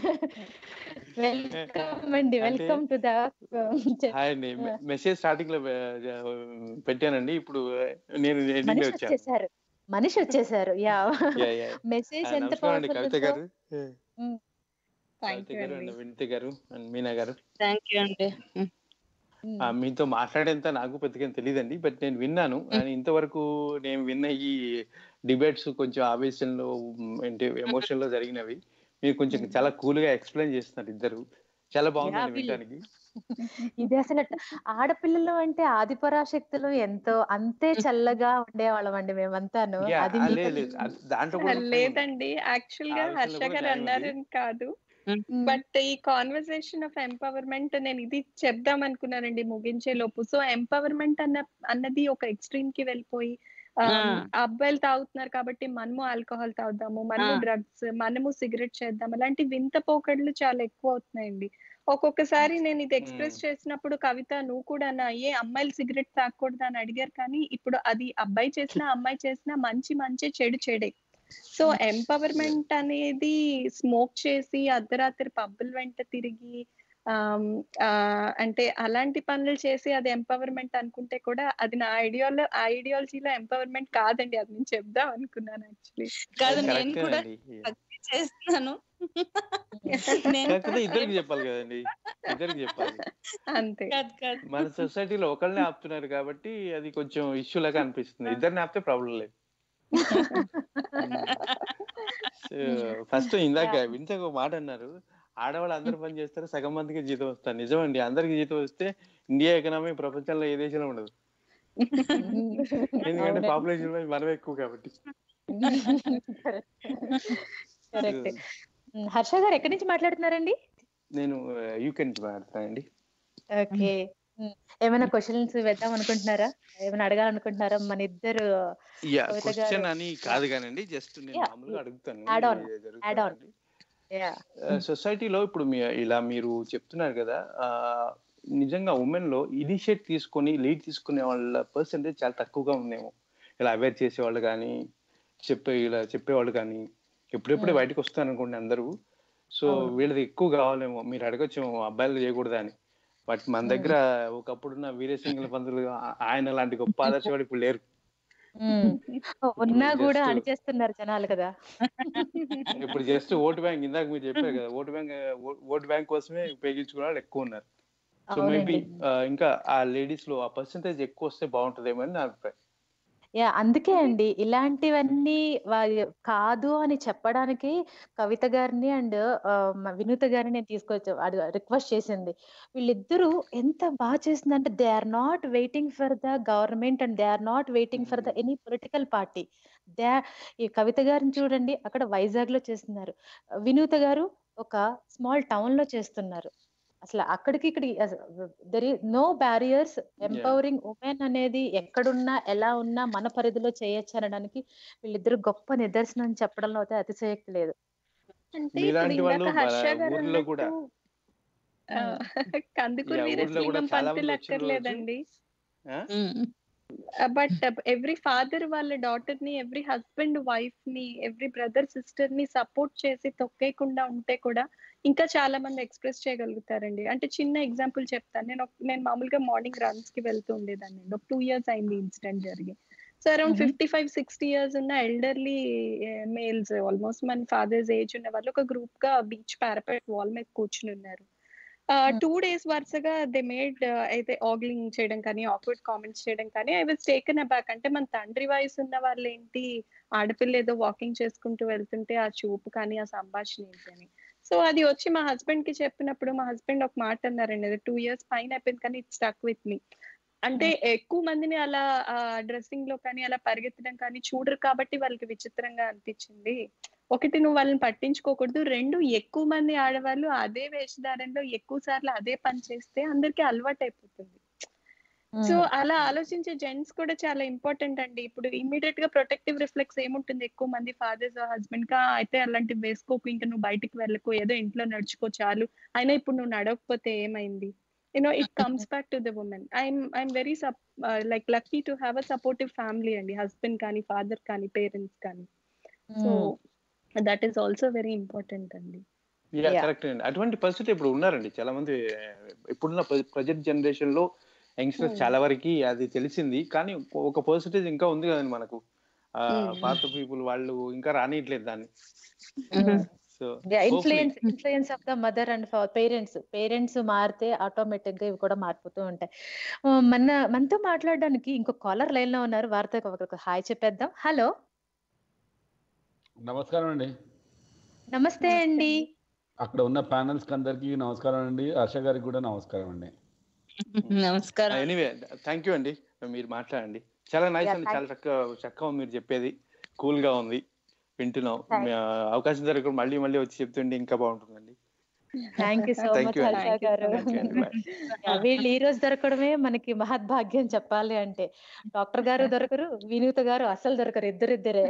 వెల్కమ్ అండి అంటే- వెల్కమ్ టు ద హాయ్ అండి మెసేజ్ స్టార్టింగ్ లో ఆ, పెట్టానండి ఇప్పుడు నేను ఎండింగ్ లో మనిషి వచ్చాను వచ్చేసారు మనిషి వచ్చేసారు యా Yeah, yeah. మెసేజ్ ఆ, ఎంత నమస్కారం అండి కవిత పవర్ఫుల్ గారు థ్యాంక్ కవిత యూ గారు అండి అండ్ వినిత గారు అండ్ మీనా గారు థ్యాంక్ యూ అండి ఆ, మీతో మాట్లాడేంత నాకు పెద్దగా తెలియదండి బట్ నేను విన్నాను కానీ ఇంతవరకు నేను విన్న ఈ డిబేట్స్ కొంచెం ఆవేశంలో ఉమ్, ఏంటి ఎమోషన్ లో జరిగినవి మీరు కొంచెం Mm. చాలా కూల్ గా ఎక్స్ప్లెయిన్ చేస్తున్నారు ఇద్దరు చాలా బాగుందండి Yeah, we- వినడానికి ఇది అసలు ఆడపిల్లలు అంటే ఆదిపరాశక్తులు ఎంతో అంతే చల్లగా ఉండేవాళ్ళం అండి మేమంతాను Yeah, అది ఆ, మీతో లేదు లేదు అది- దాంట్లో కూడా నాకు time ఉంది. లేదండి యాక్చువల్ గా ఆ విషయంలో హర్ష కూడా గారు time ఉంది. అన్నారని కాదు మ్మ్. బట్ ఈ కాన్వర్సేషన్ ఆఫ్ ఎంపవర్మెంట్ నేను ఇది చెప్దాం అనుకున్నానండి ముగించే లోపు సో ఎంపవర్మెంట్ అన్న అన్నది ఒక ఎక్స్ట్రీమ్ కి వెళ్ళిపోయి ఆ, ఆ. అబ్బాయిలు తాగుతున్నారు కాబట్టి మనము ఆల్కహాల్ తాగుదాము మనము ఆ. డ్రగ్స్ మనము సిగరెట్ చేద్దాం అలాంటి వింత పోకడ్లు చాలా ఎక్కువ అవుతున్నాయండి ఒక్కొక్కసారి నేను ఇది ఎక్స్ప్రెస్ మ్మ్. చేసినప్పుడు కవిత నువ్వు కూడా నా ఏ అమ్మాయిలు సిగరెట్ తాగకూడదు అని అడిగారు కానీ ఇప్పుడు అది అబ్బాయి చేసినా అమ్మాయి చేసినా మంచి మంచి చెడు చెడే సో ఎంపవర్మెంట్ అనేది స్మోక్ చేసి అర్ధరాత్రి పబ్బుల వెంట తిరిగి ఆమ్, ఆ, అంటే అలాంటి పనులు చేసి అది ఎంపవర్మెంట్ అనుకుంటే కూడా అది నా ఐడియాలో ఆ ఐడియాలజీలో ఎంపవర్మెంట్ కాదండి అది నేను చెప్దాం అనుకున్నాను యాక్చువల్లీ కాదు అది నేను correct కూడా అండి. భక్తి చేస్తున్నాను నేను కాకపోతే ఇద్దరికి చెప్పాలి కదండి ఇద్దరికి చెప్పాలి అంతే కాదు కాదు మన సొసైటీలో ఒకళ్ళనే ఆపుతున్నారు కాబట్టి అది కొంచెం ఇష్యూ లాగా అనిపిస్తుంది ఇద్దరిని ఆపితే ప్రాబ్లం లేదు ఫస్ట్ ఇందాక వింతకు ఒక మాట అన్నారు ఆడవాళ్ళు అందరు పని చేస్తారు సగం మందికి జీతం వస్తారు నిజమండి అందరికి జీతం వస్తే ఇండియా ఎకనామీ ప్రపంచంలో ఏ దేశంలో ఉండదు ఎందుకంటే అవునండి. పాపులేషన్ వైజ్ మనం ఎక్కువ కాబట్టి కరెక్ట్ హర్ష గారు ఎక్కడి నుంచి మాట్లాడుతున్నారండి నేను యూకే నుంచి మాట్లాడతానండి ఓకే ఏమైనా క్వశ్చన్స్ వేద్దాం అనుకుంటున్నారా ఏమైనా అడగాలనుకుంటున్నారా మన ఇద్దరు యా కవిత క్వశ్చన్ గారు. అని కాదు కానండి జస్ట్ నేను Yeah, మామూలుగా అడుగుతాను add on, ఇది add on. జరుగుతుందండి. యా సొసైటీలో ఇప్పుడు మీ ఇలా మీరు చెప్తున్నారు కదా ఆ, నిజంగా ఉమెన్ లో ఇనిషియేట్ తీసుకొని లీడ్ తీసుకునే వాళ్ళ పర్సెంటేజ్ చాలా తక్కువగా ఉందేమో ఇలా అవేర్ చేసేవాళ్ళు కానీ చెప్పే ఇలా చెప్పేవాళ్ళు కానీ ఎప్పుడెప్పుడే Hmm. బయటకు వస్తాను అనుకోండి అందరూ సో అవును. వీళ్ళది ఎక్కువ కావాలేమో మీరు అడగచ్చు అబ్బాయిలు చేయకూడదా అని బట్ మన Hmm. దగ్గర ఒకప్పుడున్న వీరేసింగల పంతులు ఆ- ఆయన లాంటి గొప్ప ఆదర్శవాడు ఇప్పుడు లేరు ఉన్నా ఇప్పుడు కూడా just- అణిచేస్తున్నారు జనాలు కదా ఇప్పుడు జస్ట్ ఓటు బ్యాంక్ ఇందాక మీరు చెప్పారు కదా ఓటు బ్యాంక్ ఓటు బ్యాంక్ కోసమే ఉపయోగించుకునే వాళ్ళు ఎక్కువ ఉన్నారు సో మేబీ అవునండి ఇంకా ఆ లేడీస్ లో ఆ పర్సంటేజ్ ఎక్కువ వస్తే బాగుంటుందేమో అని నా అభిప్రాయం యా అందుకే అండి ఇలాంటివన్నీ వా- కాదు అని చెప్పడానికి కవిత గారిని అండ్ వినూత గారిని నేను తీసుకొచ్చా అది రిక్వెస్ట్ చేసింది వీళ్ళిద్దరూ ఎంత బాగా చేసిందంటే they are not waiting for the government and they are not waiting for the any political party they ఈ కవిత గారిని చూడండి అక్కడ వైజాగ్ లో చేస్తున్నారు వినూత గారు ఒక స్మాల్ టౌన్ లో చేస్తున్నారు అసలు అక్కడికి ఇక్కడ there is no barriers empowering women అనేది ఎక్కడున్నా ఎలా ఉన్నా మన పరిధిలో చేయొచ్చు అనడానికి వీళ్ళిద్దరు గొప్ప నిదర్శనం అని చెప్పడంలో అయితే అతిశయక్తి లేదు అంటే ఇప్పుడు మీలాంటి వాళ్ళు ఇందాక హర్ష మన గారు ఊర్లో కూడా అన్నట్టు, ఆ, కందుకూరు యా, ఊర్లో కూడా వీరేశలింగం చాలా పంతులు మంది వచ్చిన రోజు అక్కర్లేదండి ఆ? బట్ ఎవ్రీ ఫాదర్ వాళ్ళ డాటర్ ని ఎవ్రీ హస్బెండ్ వైఫ్ ని ఎవ్రీ బ్రదర్ సిస్టర్ ని సపోర్ట్ చేసి తొక్కేయకుండా ఉంటే కూడా ఇంకా చాలా మంది ఎక్స్ప్రెస్ చేయగలుగుతారండి అంటే చిన్న ఎగ్జాంపుల్ చెప్తాను నేను ఒక- నేను మామూలుగా మార్నింగ్ రన్స్ కి వెళ్తూ ఉండేదాన్ని ఒక టూ ఇయర్స్ అయింది ఇన్సిడెంట్ జరిగి so around Mhm. Fifty five sixty years ఉన్న ఎల్డర్లీ మేల్స్ ఆల్మోస్ట్ మన ఫాదర్స్ ఏజ్ ఉన్న వాళ్ళు ఒక గ్రూప్ గా బీచ్ పారాపెట్ వాల్ మీద కూర్చుని ఉన్నారు Hmm. టూ డేస్ వరుసగా దే మేడ్ అయితే ఆగ్లింగ్ చేయడం కానీ ఆక్వర్డ్ కామెంట్స్ చేయడం కానీ ఐ వాజ్ టేకెన్ అబ్యాక్ అంటే మన తండ్రి వయసు ఉన్న వాళ్ళు ఏంటి ఆడపిల్ల ఏదో వాకింగ్ చేసుకుంటూ వెళ్తుంటే ఆ చూపు కానీ ఆ సంభాషణ ఏంటి అని సో అది వచ్చి మా హస్బెండ్ కి చెప్పినప్పుడు మా హస్బెండ్ ఒక మాట అన్నారండి టూ ఇయర్స్ పైన అయిపోయింది కానీ ఇట్ స్టక్ విత్ మీ అంటే ఎక్కువ మందిని అలా డ్రెస్సింగ్ లో కానీ అలా పరిగెత్తడం కానీ చూడరు కాబట్టి వాళ్ళకి విచిత్రంగా అనిపించింది ఒకటి నువ్వు వాళ్ళని పట్టించుకోకూడదు రెండు ఎక్కువ మంది ఆడవాళ్ళు అదే వేషధారణలో ఎక్కువ సార్లు అదే పని చేస్తే అందరికీ అలవాటు అయిపోతుంది సో అలా ఆలోచించే జెంట్స్ కూడా చాలా ఇంపార్టెంట్ అండి ఇప్పుడు ఇమీడియట్ గా ప్రొటెక్టివ్ రిఫ్లెక్స్ ఏముంటుంది ఎక్కువ మంది ఫాదర్స్ హస్బెండ్ కా అయితే అలాంటివి వేసుకోకు ఇంకా నువ్వు బయటికి వెళ్ళకు ఏదో ఇంట్లో నడుచుకో చాలు అయినా ఇప్పుడు నువ్వు నడవకపోతే ఏమైంది you know it comes back to the women I'm I'm very like lucky to have a supportive family అండి హస్బెండ్ కానీ ఫాదర్ కానీ పేరెంట్స్ కానీ so that is also very important అండి Yeah. కరెక్ట్ అండి అటువంటి పరిస్థితి ఇప్పుడు ఉన్నారండి చాలా మంది ఇప్పుడున్న ప్రజెంట్ జనరేషన్ లో యంగ్స్టర్స్ Hmm. చాలా వరకు అది తెలిసింది కానీ ఒక పర్సెంటేజ్ ఇంకా ఉంది కదండి మనకు ఆ, Hmm. పాత పీపుల్ వాళ్ళు ఇంకా రానియట్లేదు దాన్ని so influence influence of the mother and parents parents మారితే ఆటోమేటిక్ గా ఇవి కూడా మారిపోతూ ఉంటాయి ఆ, మన మనతో మాట్లాడడానికి ఇంకో కాలర్ లైన్ లో ఉన్నారు వారితో ఒక హాయ్ చెప్పేద్దాం హలో నమస్కారం అండి నమస్తే అండి అక్కడ ఉన్న ప్యానల్స్ కి అందరికి నమస్కారం అండి హర్ష గారికి కూడా నమస్కారం అండి నమస్కారం ఎనీవే థ్యాంక్ యూ అండి మీరు మాట్లాడండి చాలా నైస్ Yeah, అండి thank- చాలా చక్కగా చక్కగా ఉంది మీరు చెప్పేది కూల్ గా ఉంది వింటున్నాం Thank- మీ, ఆ, అవకాశం దొరకడం మళ్ళీ మళ్ళీ వచ్చి చెప్తుంటే ఇంకా బాగుంటుందండి thank you so Thank much you Harsha Thank you so గారు much. Thank you అండి. Bye. Yeah, వీళ్ళు ఈ రోజు దొరకడమే మనకి మహద్భాగ్యం చెప్పాలి అంటే డాక్టర్ గారు దొరకరు వినూత గారు అసలు దొరకరు ఇద్దరిద్దరే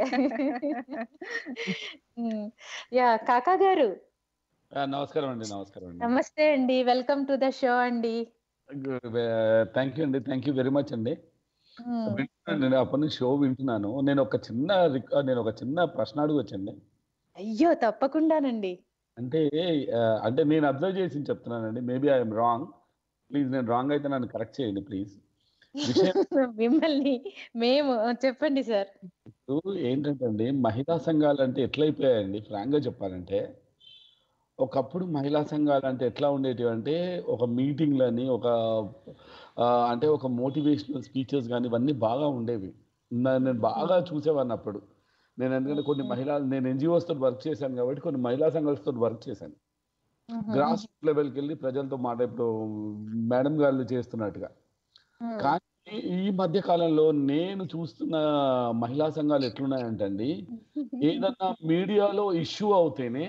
యా కాకా గారు ఆ, నమస్కారం అండి నమస్కారం అండి నమస్తే అండి వెల్కమ్ టు ద షో అండి థ్యాంక్ యూ అండి థ్యాంక్ యూ వెరీ మచ్ అండి ఉమ్, వింటున్నాను నేను అప్పటి నుంచి షో వింటున్నాను నేను ఒక చిన్న రిక్- నేను ఒక చిన్న ప్రశ్న అడగొచ్చండి అయ్యో తప్పకుండానండి అంటే ఆ, అంటే నేను అబ్జర్వ్ చేసి చెప్తున్నానండి మేబీ ఐఎమ్ రాంగ్ ప్లీజ్ నేను రాంగ్ అయితే నన్ను కరెక్ట్ చేయండి ప్లీజ్ విషయం మిమ్మల్ని మేము చెప్పండి సార్ ఇప్పుడు ఏంటంటే అండి మహిళా సంఘాలు అంటే ఎట్లయిపోయాయండి ఫ్రాంక్ గా చెప్పాలంటే ఒకప్పుడు మహిళా సంఘాలు అంటే ఎట్లా ఉండేటివి అంటే ఒక మీటింగ్లని ఒక ఆ, అంటే ఒక మోటివేషనల్ స్పీచెస్ కానీ ఇవన్నీ బాగా ఉండేవి నా- నేను బాగా చూసేవాడిని అప్పుడు నేను ఎందుకంటే కొన్ని మహిళా నేను ఎన్జిఓస్ తోటి వర్క్ చేశాను కాబట్టి కొన్ని మహిళా సంఘాలతో వర్క్ చేశాను గ్రాస్ రూట్ లెవెల్కి వెళ్ళి ప్రజలతో మాట ఇప్పుడు మేడం గారు చేస్తున్నట్టుగా ఉమ్, కానీ ఈ మధ్య కాలంలో నేను చూస్తున్న మహిళా సంఘాలు ఎట్లున్నాయంటండి ఏదన్నా మీడియాలో ఇష్యూ అవుతేనే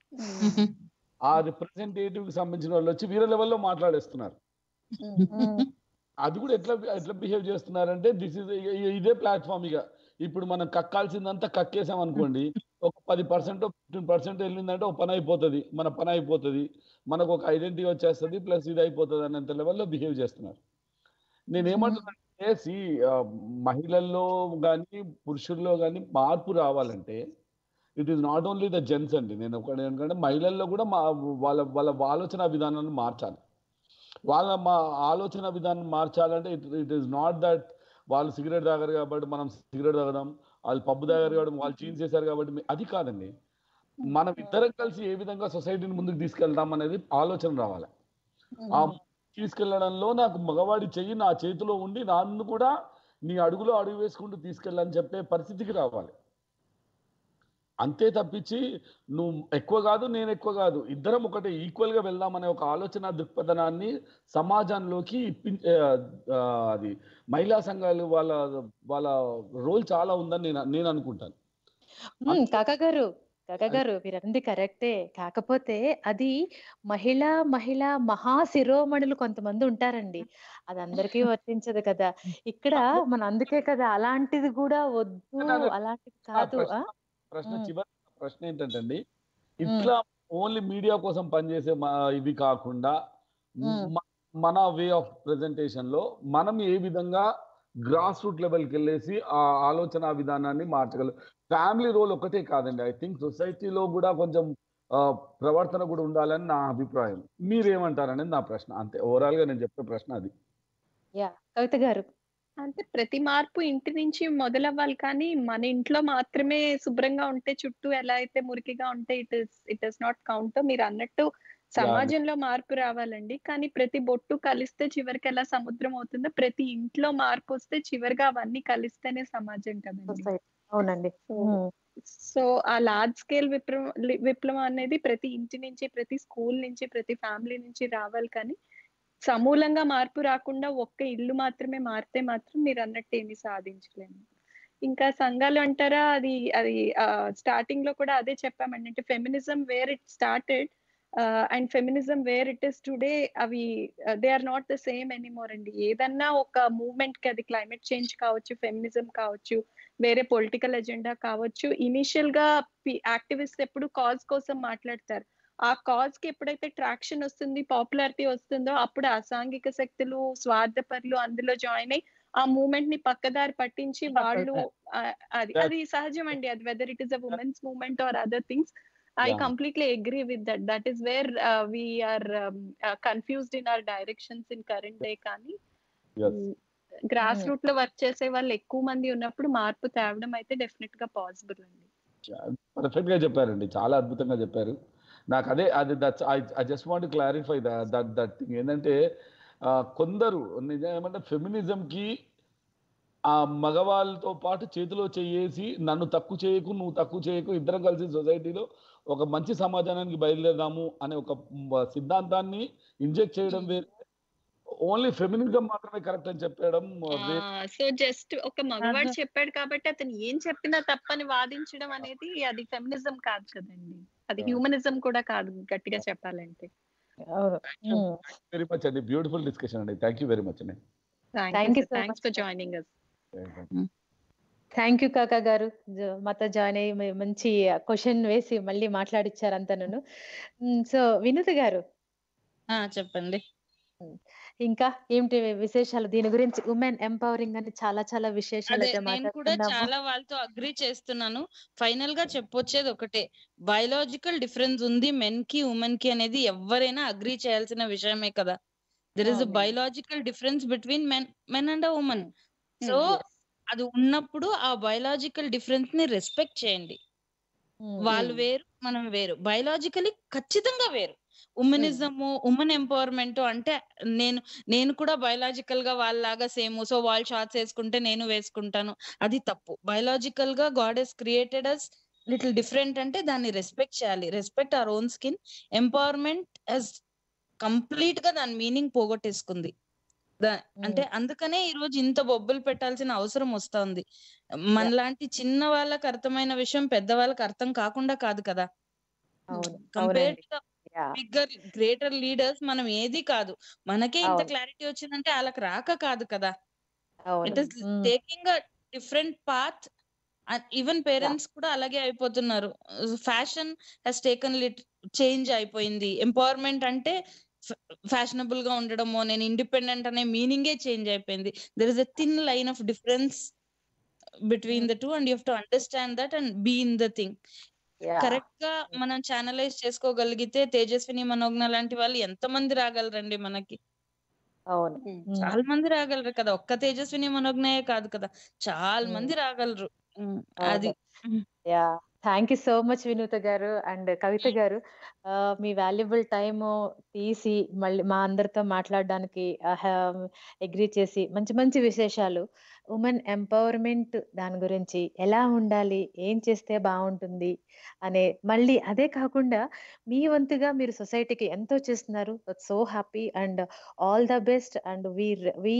ఆ రిప్రజెంటేటివ్ కి సంబంధించిన వాళ్ళు వచ్చి వీర లెవెల్లో మాట్లాడేస్తున్నారు ఉమ్, అది కూడా ఎట్లా ఎట్లా బిహేవ్ చేస్తున్నారంటే దిస్ ఇస్ ఇదే ప్లాట్ఫామ్ ఇక ఇప్పుడు మనం కక్కాల్సిందంతా కక్కేసాం అనుకోండి ఒక పది పర్సెంట్ ఫిఫ్టీన్ పర్సెంట్ వెళ్ళిందంటే ఒక పని అయిపోతుంది మన పని అయిపోతుంది మనకు ఒక ఐడెంటిటీ వచ్చేస్తుంది ప్లస్ ఇది అయిపోతుంది అనేంత లెవెల్లో బిహేవ్ చేస్తున్నారు నేను ఏమంటున్నానంటే సి మహిళల్లో కానీ పురుషుల్లో కానీ మార్పు రావాలంటే it is not only the gents అండి నేను ఒకటి ఎందుకంటే మహిళల్లో కూడా మా వాళ్ళ వాళ్ళ ఆలోచన విధానాన్ని మార్చాలి వాళ్ళ మా ఆలోచన విధానం మార్చాలంటే it it is not that వాళ్ళు సిగరెట్ తాగారు కాబట్టి మనం సిగరెట్ తాగదాం వాళ్ళు పబ్బు తాగారు కాబట్టి వాళ్ళు చీన్ చేశారు కాబట్టి మీ- అది కాదండి మనం ఇద్దరం కలిసి ఏ విధంగా సొసైటీని ముందుకు తీసుకెళ్తాం అనేది ఆలోచన రావాలి ఆ తీసుకెళ్లడంలో నాకు మగవాడి చెయ్యి నా చేతిలో ఉండి నన్ను కూడా నీ అడుగులో అడుగు వేసుకుంటూ తీసుకెళ్ళని చెప్పే పరిస్థితికి రావాలి అంతే తప్పించి నువ్వు ఎక్కువ కాదు నేను ఎక్కువ కాదు ఇద్దరం ఒకటే ఈక్వల్ గా వెళ్దామనే ఒక ఆలోచన దృక్పథనాన్ని సమాజంలోకి ఇప్పి- ఆ, ఆ, అది మహిళా సంఘాలు వాళ్ళ వాళ్ళ రోల్ చాలా ఉందని నేను నేను అనుకుంటాను ఉమ్, కాకా గారు కాకా గారు మీరు అన్నది కరెక్టే కాకపోతే అది మహిళ మహిళ మహా శిరోమణులు కొంతమంది ఉంటారండి అది అందరికీ వర్తించదు కదా ఇక్కడ మన అందుకే కదా అలాంటిది కూడా వద్దు అదే- అలాంటిది ఆ కాదు ప్రశ్న ఆ? ప్రశ్న మ్మ్. చివరి ప్రశ్న ఏంటంటే అండి ఇట్లా ఓన్లీ మీడియా కోసం పనిచేసే మా ఇవి కాకుండా మ్మ్. మ- మన వే ఆఫ్ ప్రెజెంటేషన్ లో మనం ఏ విధంగా గ్రాస్ రూట్ లెవెల్కి వెళ్ళేసి ఆ ఆలోచన విధానాన్ని మార్చగలం ఫ్యామిలీ రోల్ ఒకటే కాదండి ఐ థింక్ సొసైటీలో కూడా కొంచెం ఆ, ప్రవర్తన కూడా ఉండాలని నా అభిప్రాయం మీరేమంటారనేది నా ప్రశ్న అంతే ఓవరాల్ గా నేను చెప్పే ప్రశ్న అది యా కవిత గారు అంటే ప్రతి మార్పు ఇంటి నుంచి మొదలవ్వాలి కానీ మన ఇంట్లో మాత్రమే శుభ్రంగా ఉంటే చుట్టూ ఎలా అయితే మురికిగా ఉంటే it is it is not count మీరు అన్నట్టు సమాజంలో మార్పు రావాలండి కానీ ప్రతి బొట్టు కలిస్తే చివరికి ఎలా సముద్రం అవుతుందో ప్రతి ఇంట్లో మార్పు వస్తే చివరిగా అవన్నీ కలిస్తేనే సమాజం కదండి Society. అవునండి so um, so a large scale విప్లవం విప్లవం అనేది ప్రతి ఇంటి నుంచి ప్రతి స్కూల్ నుంచి ప్రతి ఫ్యామిలీ నుంచి రావాలి కానీ సమూలంగా మార్పు రాకుండా ఒక్క ఇల్లు మాత్రమే మారితే మాత్రం మీరు అన్నట్టు ఏమీ సాధించలేము ఇంకా సంఘాలు అంటారా అది అది స్టార్టింగ్ లో కూడా అదే చెప్పామండి అంటే feminism where it started and feminism where it is today అవి they are not the same anymore అండి ఏదన్నా ఒక మూవ్మెంట్ కి అది క్లైమేట్ చేంజ్ కావచ్చు ఫెమినిజం కావచ్చు వేరే పొలిటికల్ ఎజెండా కావచ్చు ఇనిషియల్ గా యాక్టివిస్ట్ ఎప్పుడు కాజ్ కోసం మాట్లాడతారు ఆ కాజ్ కి ఎప్పుడైతే ట్రాక్షన్ వస్తుంది పాపులారిటీ వస్తుందో అప్పుడు అసాంఘిక శక్తులు స్వార్థపరులు అందులో జాయిన్ అయ్యి ఆ మూమెంట్ ని పక్కదారి పట్టించి వాళ్ళు ఆ, అది అది సహజం అండి అది whether it is a women's movement or other things I Yeah. Completely agree with that that is where we're confused in our directions in current day కానీ Yes. Grass Hmm. రూట్ లో వర్క్ చేసే వాళ్ళు ఎక్కువ మంది ఉన్నప్పుడు మార్పు తేవడం అయితే డెఫినెట్ గా పాసిబుల్ అండి పర్ఫెక్ట్ గా చెప్పారండి చాలా అద్భుతంగా చెప్పారు నాకు అదే అది that's I I just want clarify that that thing ఏంటంటే ఆ, కొందరు నిజం ఏమంటే ఫెమినిజం కి ఆ మగవాళ్ళతో పాటు చేతిలో చేయేసి నన్ను తక్కువ చేయకు నువ్వు తక్కువ చేయకు ఇద్దరం కలిసి సొసైటీలో ఒక మంచి సమాజానికి బయలుదేరదాము అనే ఒక మ- సిద్ధాంతాన్ని ఇంజెక్ట్ చేయడం వేరే ఓన్లీ ఫెమినిజం మాత్రమే కరెక్ట్ అని చెప్పడం వేరే సో జస్ట్ ఒక మగవాడు ఆహా. చెప్పాడు కాబట్టి అతను ఏం చెప్పినా తప్పని వాదించడం అనేది అది ఫెమినిజం కాదు కదండి అది Yeah. హ్యూమనిజం కూడా కాదు గట్టిగా చెప్పాలంటే అవును ఉమ్. వెరీ మచ్ అండి బ్యూటిఫుల్ డిస్కషన్ అండి థ్యాంక్ యూ వెరీ మచ్ అండి Thank you so thanks much, for sir. Joining us thank you Kaka గారు జ- మాతో జాయిన్ అయ్యి మీ- మంచి క్వశ్చన్ వేసి మళ్ళీ మాట్లాడిచ్చారు అంతను సో వినూత గారు ఆ, చెప్పండి ఇంకా ఏంటి విశేషాలు దీని గురించి ఉమెన్ ఎంపవరింగ్ అని చాలా చాలా విశేషాలు అదే అయితే నేను కూడా మాట్లాడుకున్నాము చాలా వాళ్ళతో అగ్రి చేస్తున్నాను ఫైనల్ గా చెప్పొచ్చేది ఒకటే బయలాజికల్ డిఫరెన్స్ ఉంది మెన్ కి ఉమెన్ కి అనేది ఎవరైనా అగ్రి చేయాల్సిన విషయమే కదా దెర్ ఇస్ అ అవునండి. Biological difference between men men and women so Yes. అది ఉన్నప్పుడు ఆ బయలాజికల్ డిఫరెన్స్ ని రెస్పెక్ట్ చేయండి Hmm. వాళ్ళు వేరు మనం వేరు బయలాజికలీ ఖచ్చితంగా వేరు ఉమెనిజము ఉమెన్ ఎంపవర్మెంట్ అంటే నేను నేను కూడా బయలాజికల్ గా వాళ్ళలాగా సేమ్ సో వాళ్ళు షార్ట్స్ వేసుకుంటే నేను వేసుకుంటాను అది తప్పు బయలాజికల్ గా god has created us little different అంటే దాన్ని రెస్పెక్ట్ చేయాలి respect our own skin empowerment has complete గా దాని మీనింగ్ పోగొట్టేసుకుంది దా- అంటే అందుకనే ఈ రోజు ఇంత బొబ్బలు పెట్టాల్సిన అవసరం వస్తుంది మనలాంటి చిన్న వాళ్ళకి అర్థమైన విషయం పెద్ద వాళ్ళకి అర్థం కాకుండా కాదు కదా అవును కంపేర్ అవునండి యా బిగ్గర్ గ్రేటర్ లీడర్స్ మనం ఏది కాదు మనకే ఇంత అవును. క్లారిటీ వచ్చిందంటే వాళ్ళకి రాక కాదు కదా అవును it is Hmm. Taking a different path even parents కూడా అలాగే అయిపోతున్నారు fashion has taken lit change అయిపోయింది ఎంపవర్మెంట్ అంటే ఫ్యాషనబుల్ గా ఉండడమో నేను ఇండిపెండెంట్ అనే మీనింగే చేంజ్ అయిపోయింది there is a thin line of difference between the two and you to understand that and be in the thing yeah correct గా మనం ఛానలైజ్ చేసుకోగలిగితే తేజస్విని మనోజ్ఞ లాంటి వాళ్ళు ఎంత మంది రాగలరండి మనకి అవును Hmm. Hmm. చాలా మంది రాగలరు కదా ఒక్క తేజస్విని మనోజ్ఞయే కాదు కదా చాలా Hmm. మంది రాగలరు ఉమ్, అది yeah thank you so much Vinutha గారు అండ్ కవిత గారు ఆ, మీ వాల్యుబుల్ టైమ్ తీసి మళ్ళీ మా అందరితో మాట్లాడడానికి అగ్రి చేసి మంచి మంచి విశేషాలు ఉమెన్ ఎంపవర్మెంట్ దాని గురించి ఎలా ఉండాలి ఏం చేస్తే బాగుంటుంది అనే మళ్ళీ అదే కాకుండా మీ వంతుగా మీరు సొసైటీకి ఎంతో చేస్తున్నారు so happy and all the best and we we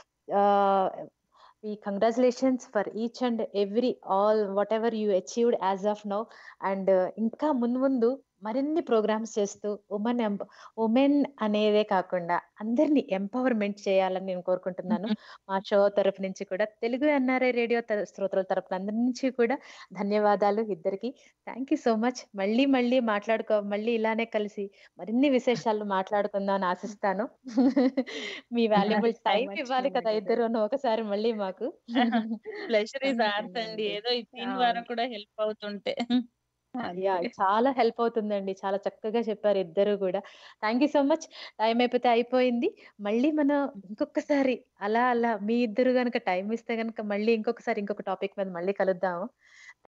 we congratulations for each and every all whatever you achieved as of now and uh, ఇంకా ముందు ముందు మరిన్ని ప్రోగ్రామ్స్ చేస్తూ ఉమెన్ ఉమెన్ అనేదే కాకుండా అందరినీ ఎంపవర్మెంట్ చేయాలని నేను కోరుకుంటున్నాను మా షో తరపు నుంచి కూడా తెలుగు ఎన్ఆర్ఐ రేడియో తర- శ్రోతల తరపున అందరి నుంచి కూడా ధన్యవాదాలు ఇద్దరికి థ్యాంక్ యూ సో మచ్ మళ్ళీ మళ్ళీ మాట్లాడుకో మళ్ళీ ఇలానే కలిసి మరిన్ని విశేషాలు మాట్లాడుకుందాం అని ఆశిస్తాను మీ వాల్యుబుల్ so టైం much, ఇవ్వాలి కదా Vinita. ఇద్దరు ఒకసారి మళ్ళీ మాకు ప్లెజర్ ఇస్ అంతే ఆర్స్ అండి అండి. ఏదో ఈ సీన్ ద్వారా అవును. కూడా హెల్ప్ అవుతుంటే యా అంతే. చాలా హెల్ప్ అవుతుందండి చాలా చక్కగా చెప్పారు ఇద్దరు కూడా thank you so much time అయిపోతే అయిపోయింది మళ్ళీ మనం ఇంకొకసారి అలా అలా మీ ఇద్దరు గనుక టైం ఇస్తే గనుక మళ్ళీ ఇంకొకసారి ఇంకొక టాపిక్ మీద మళ్ళీ కలుద్దాము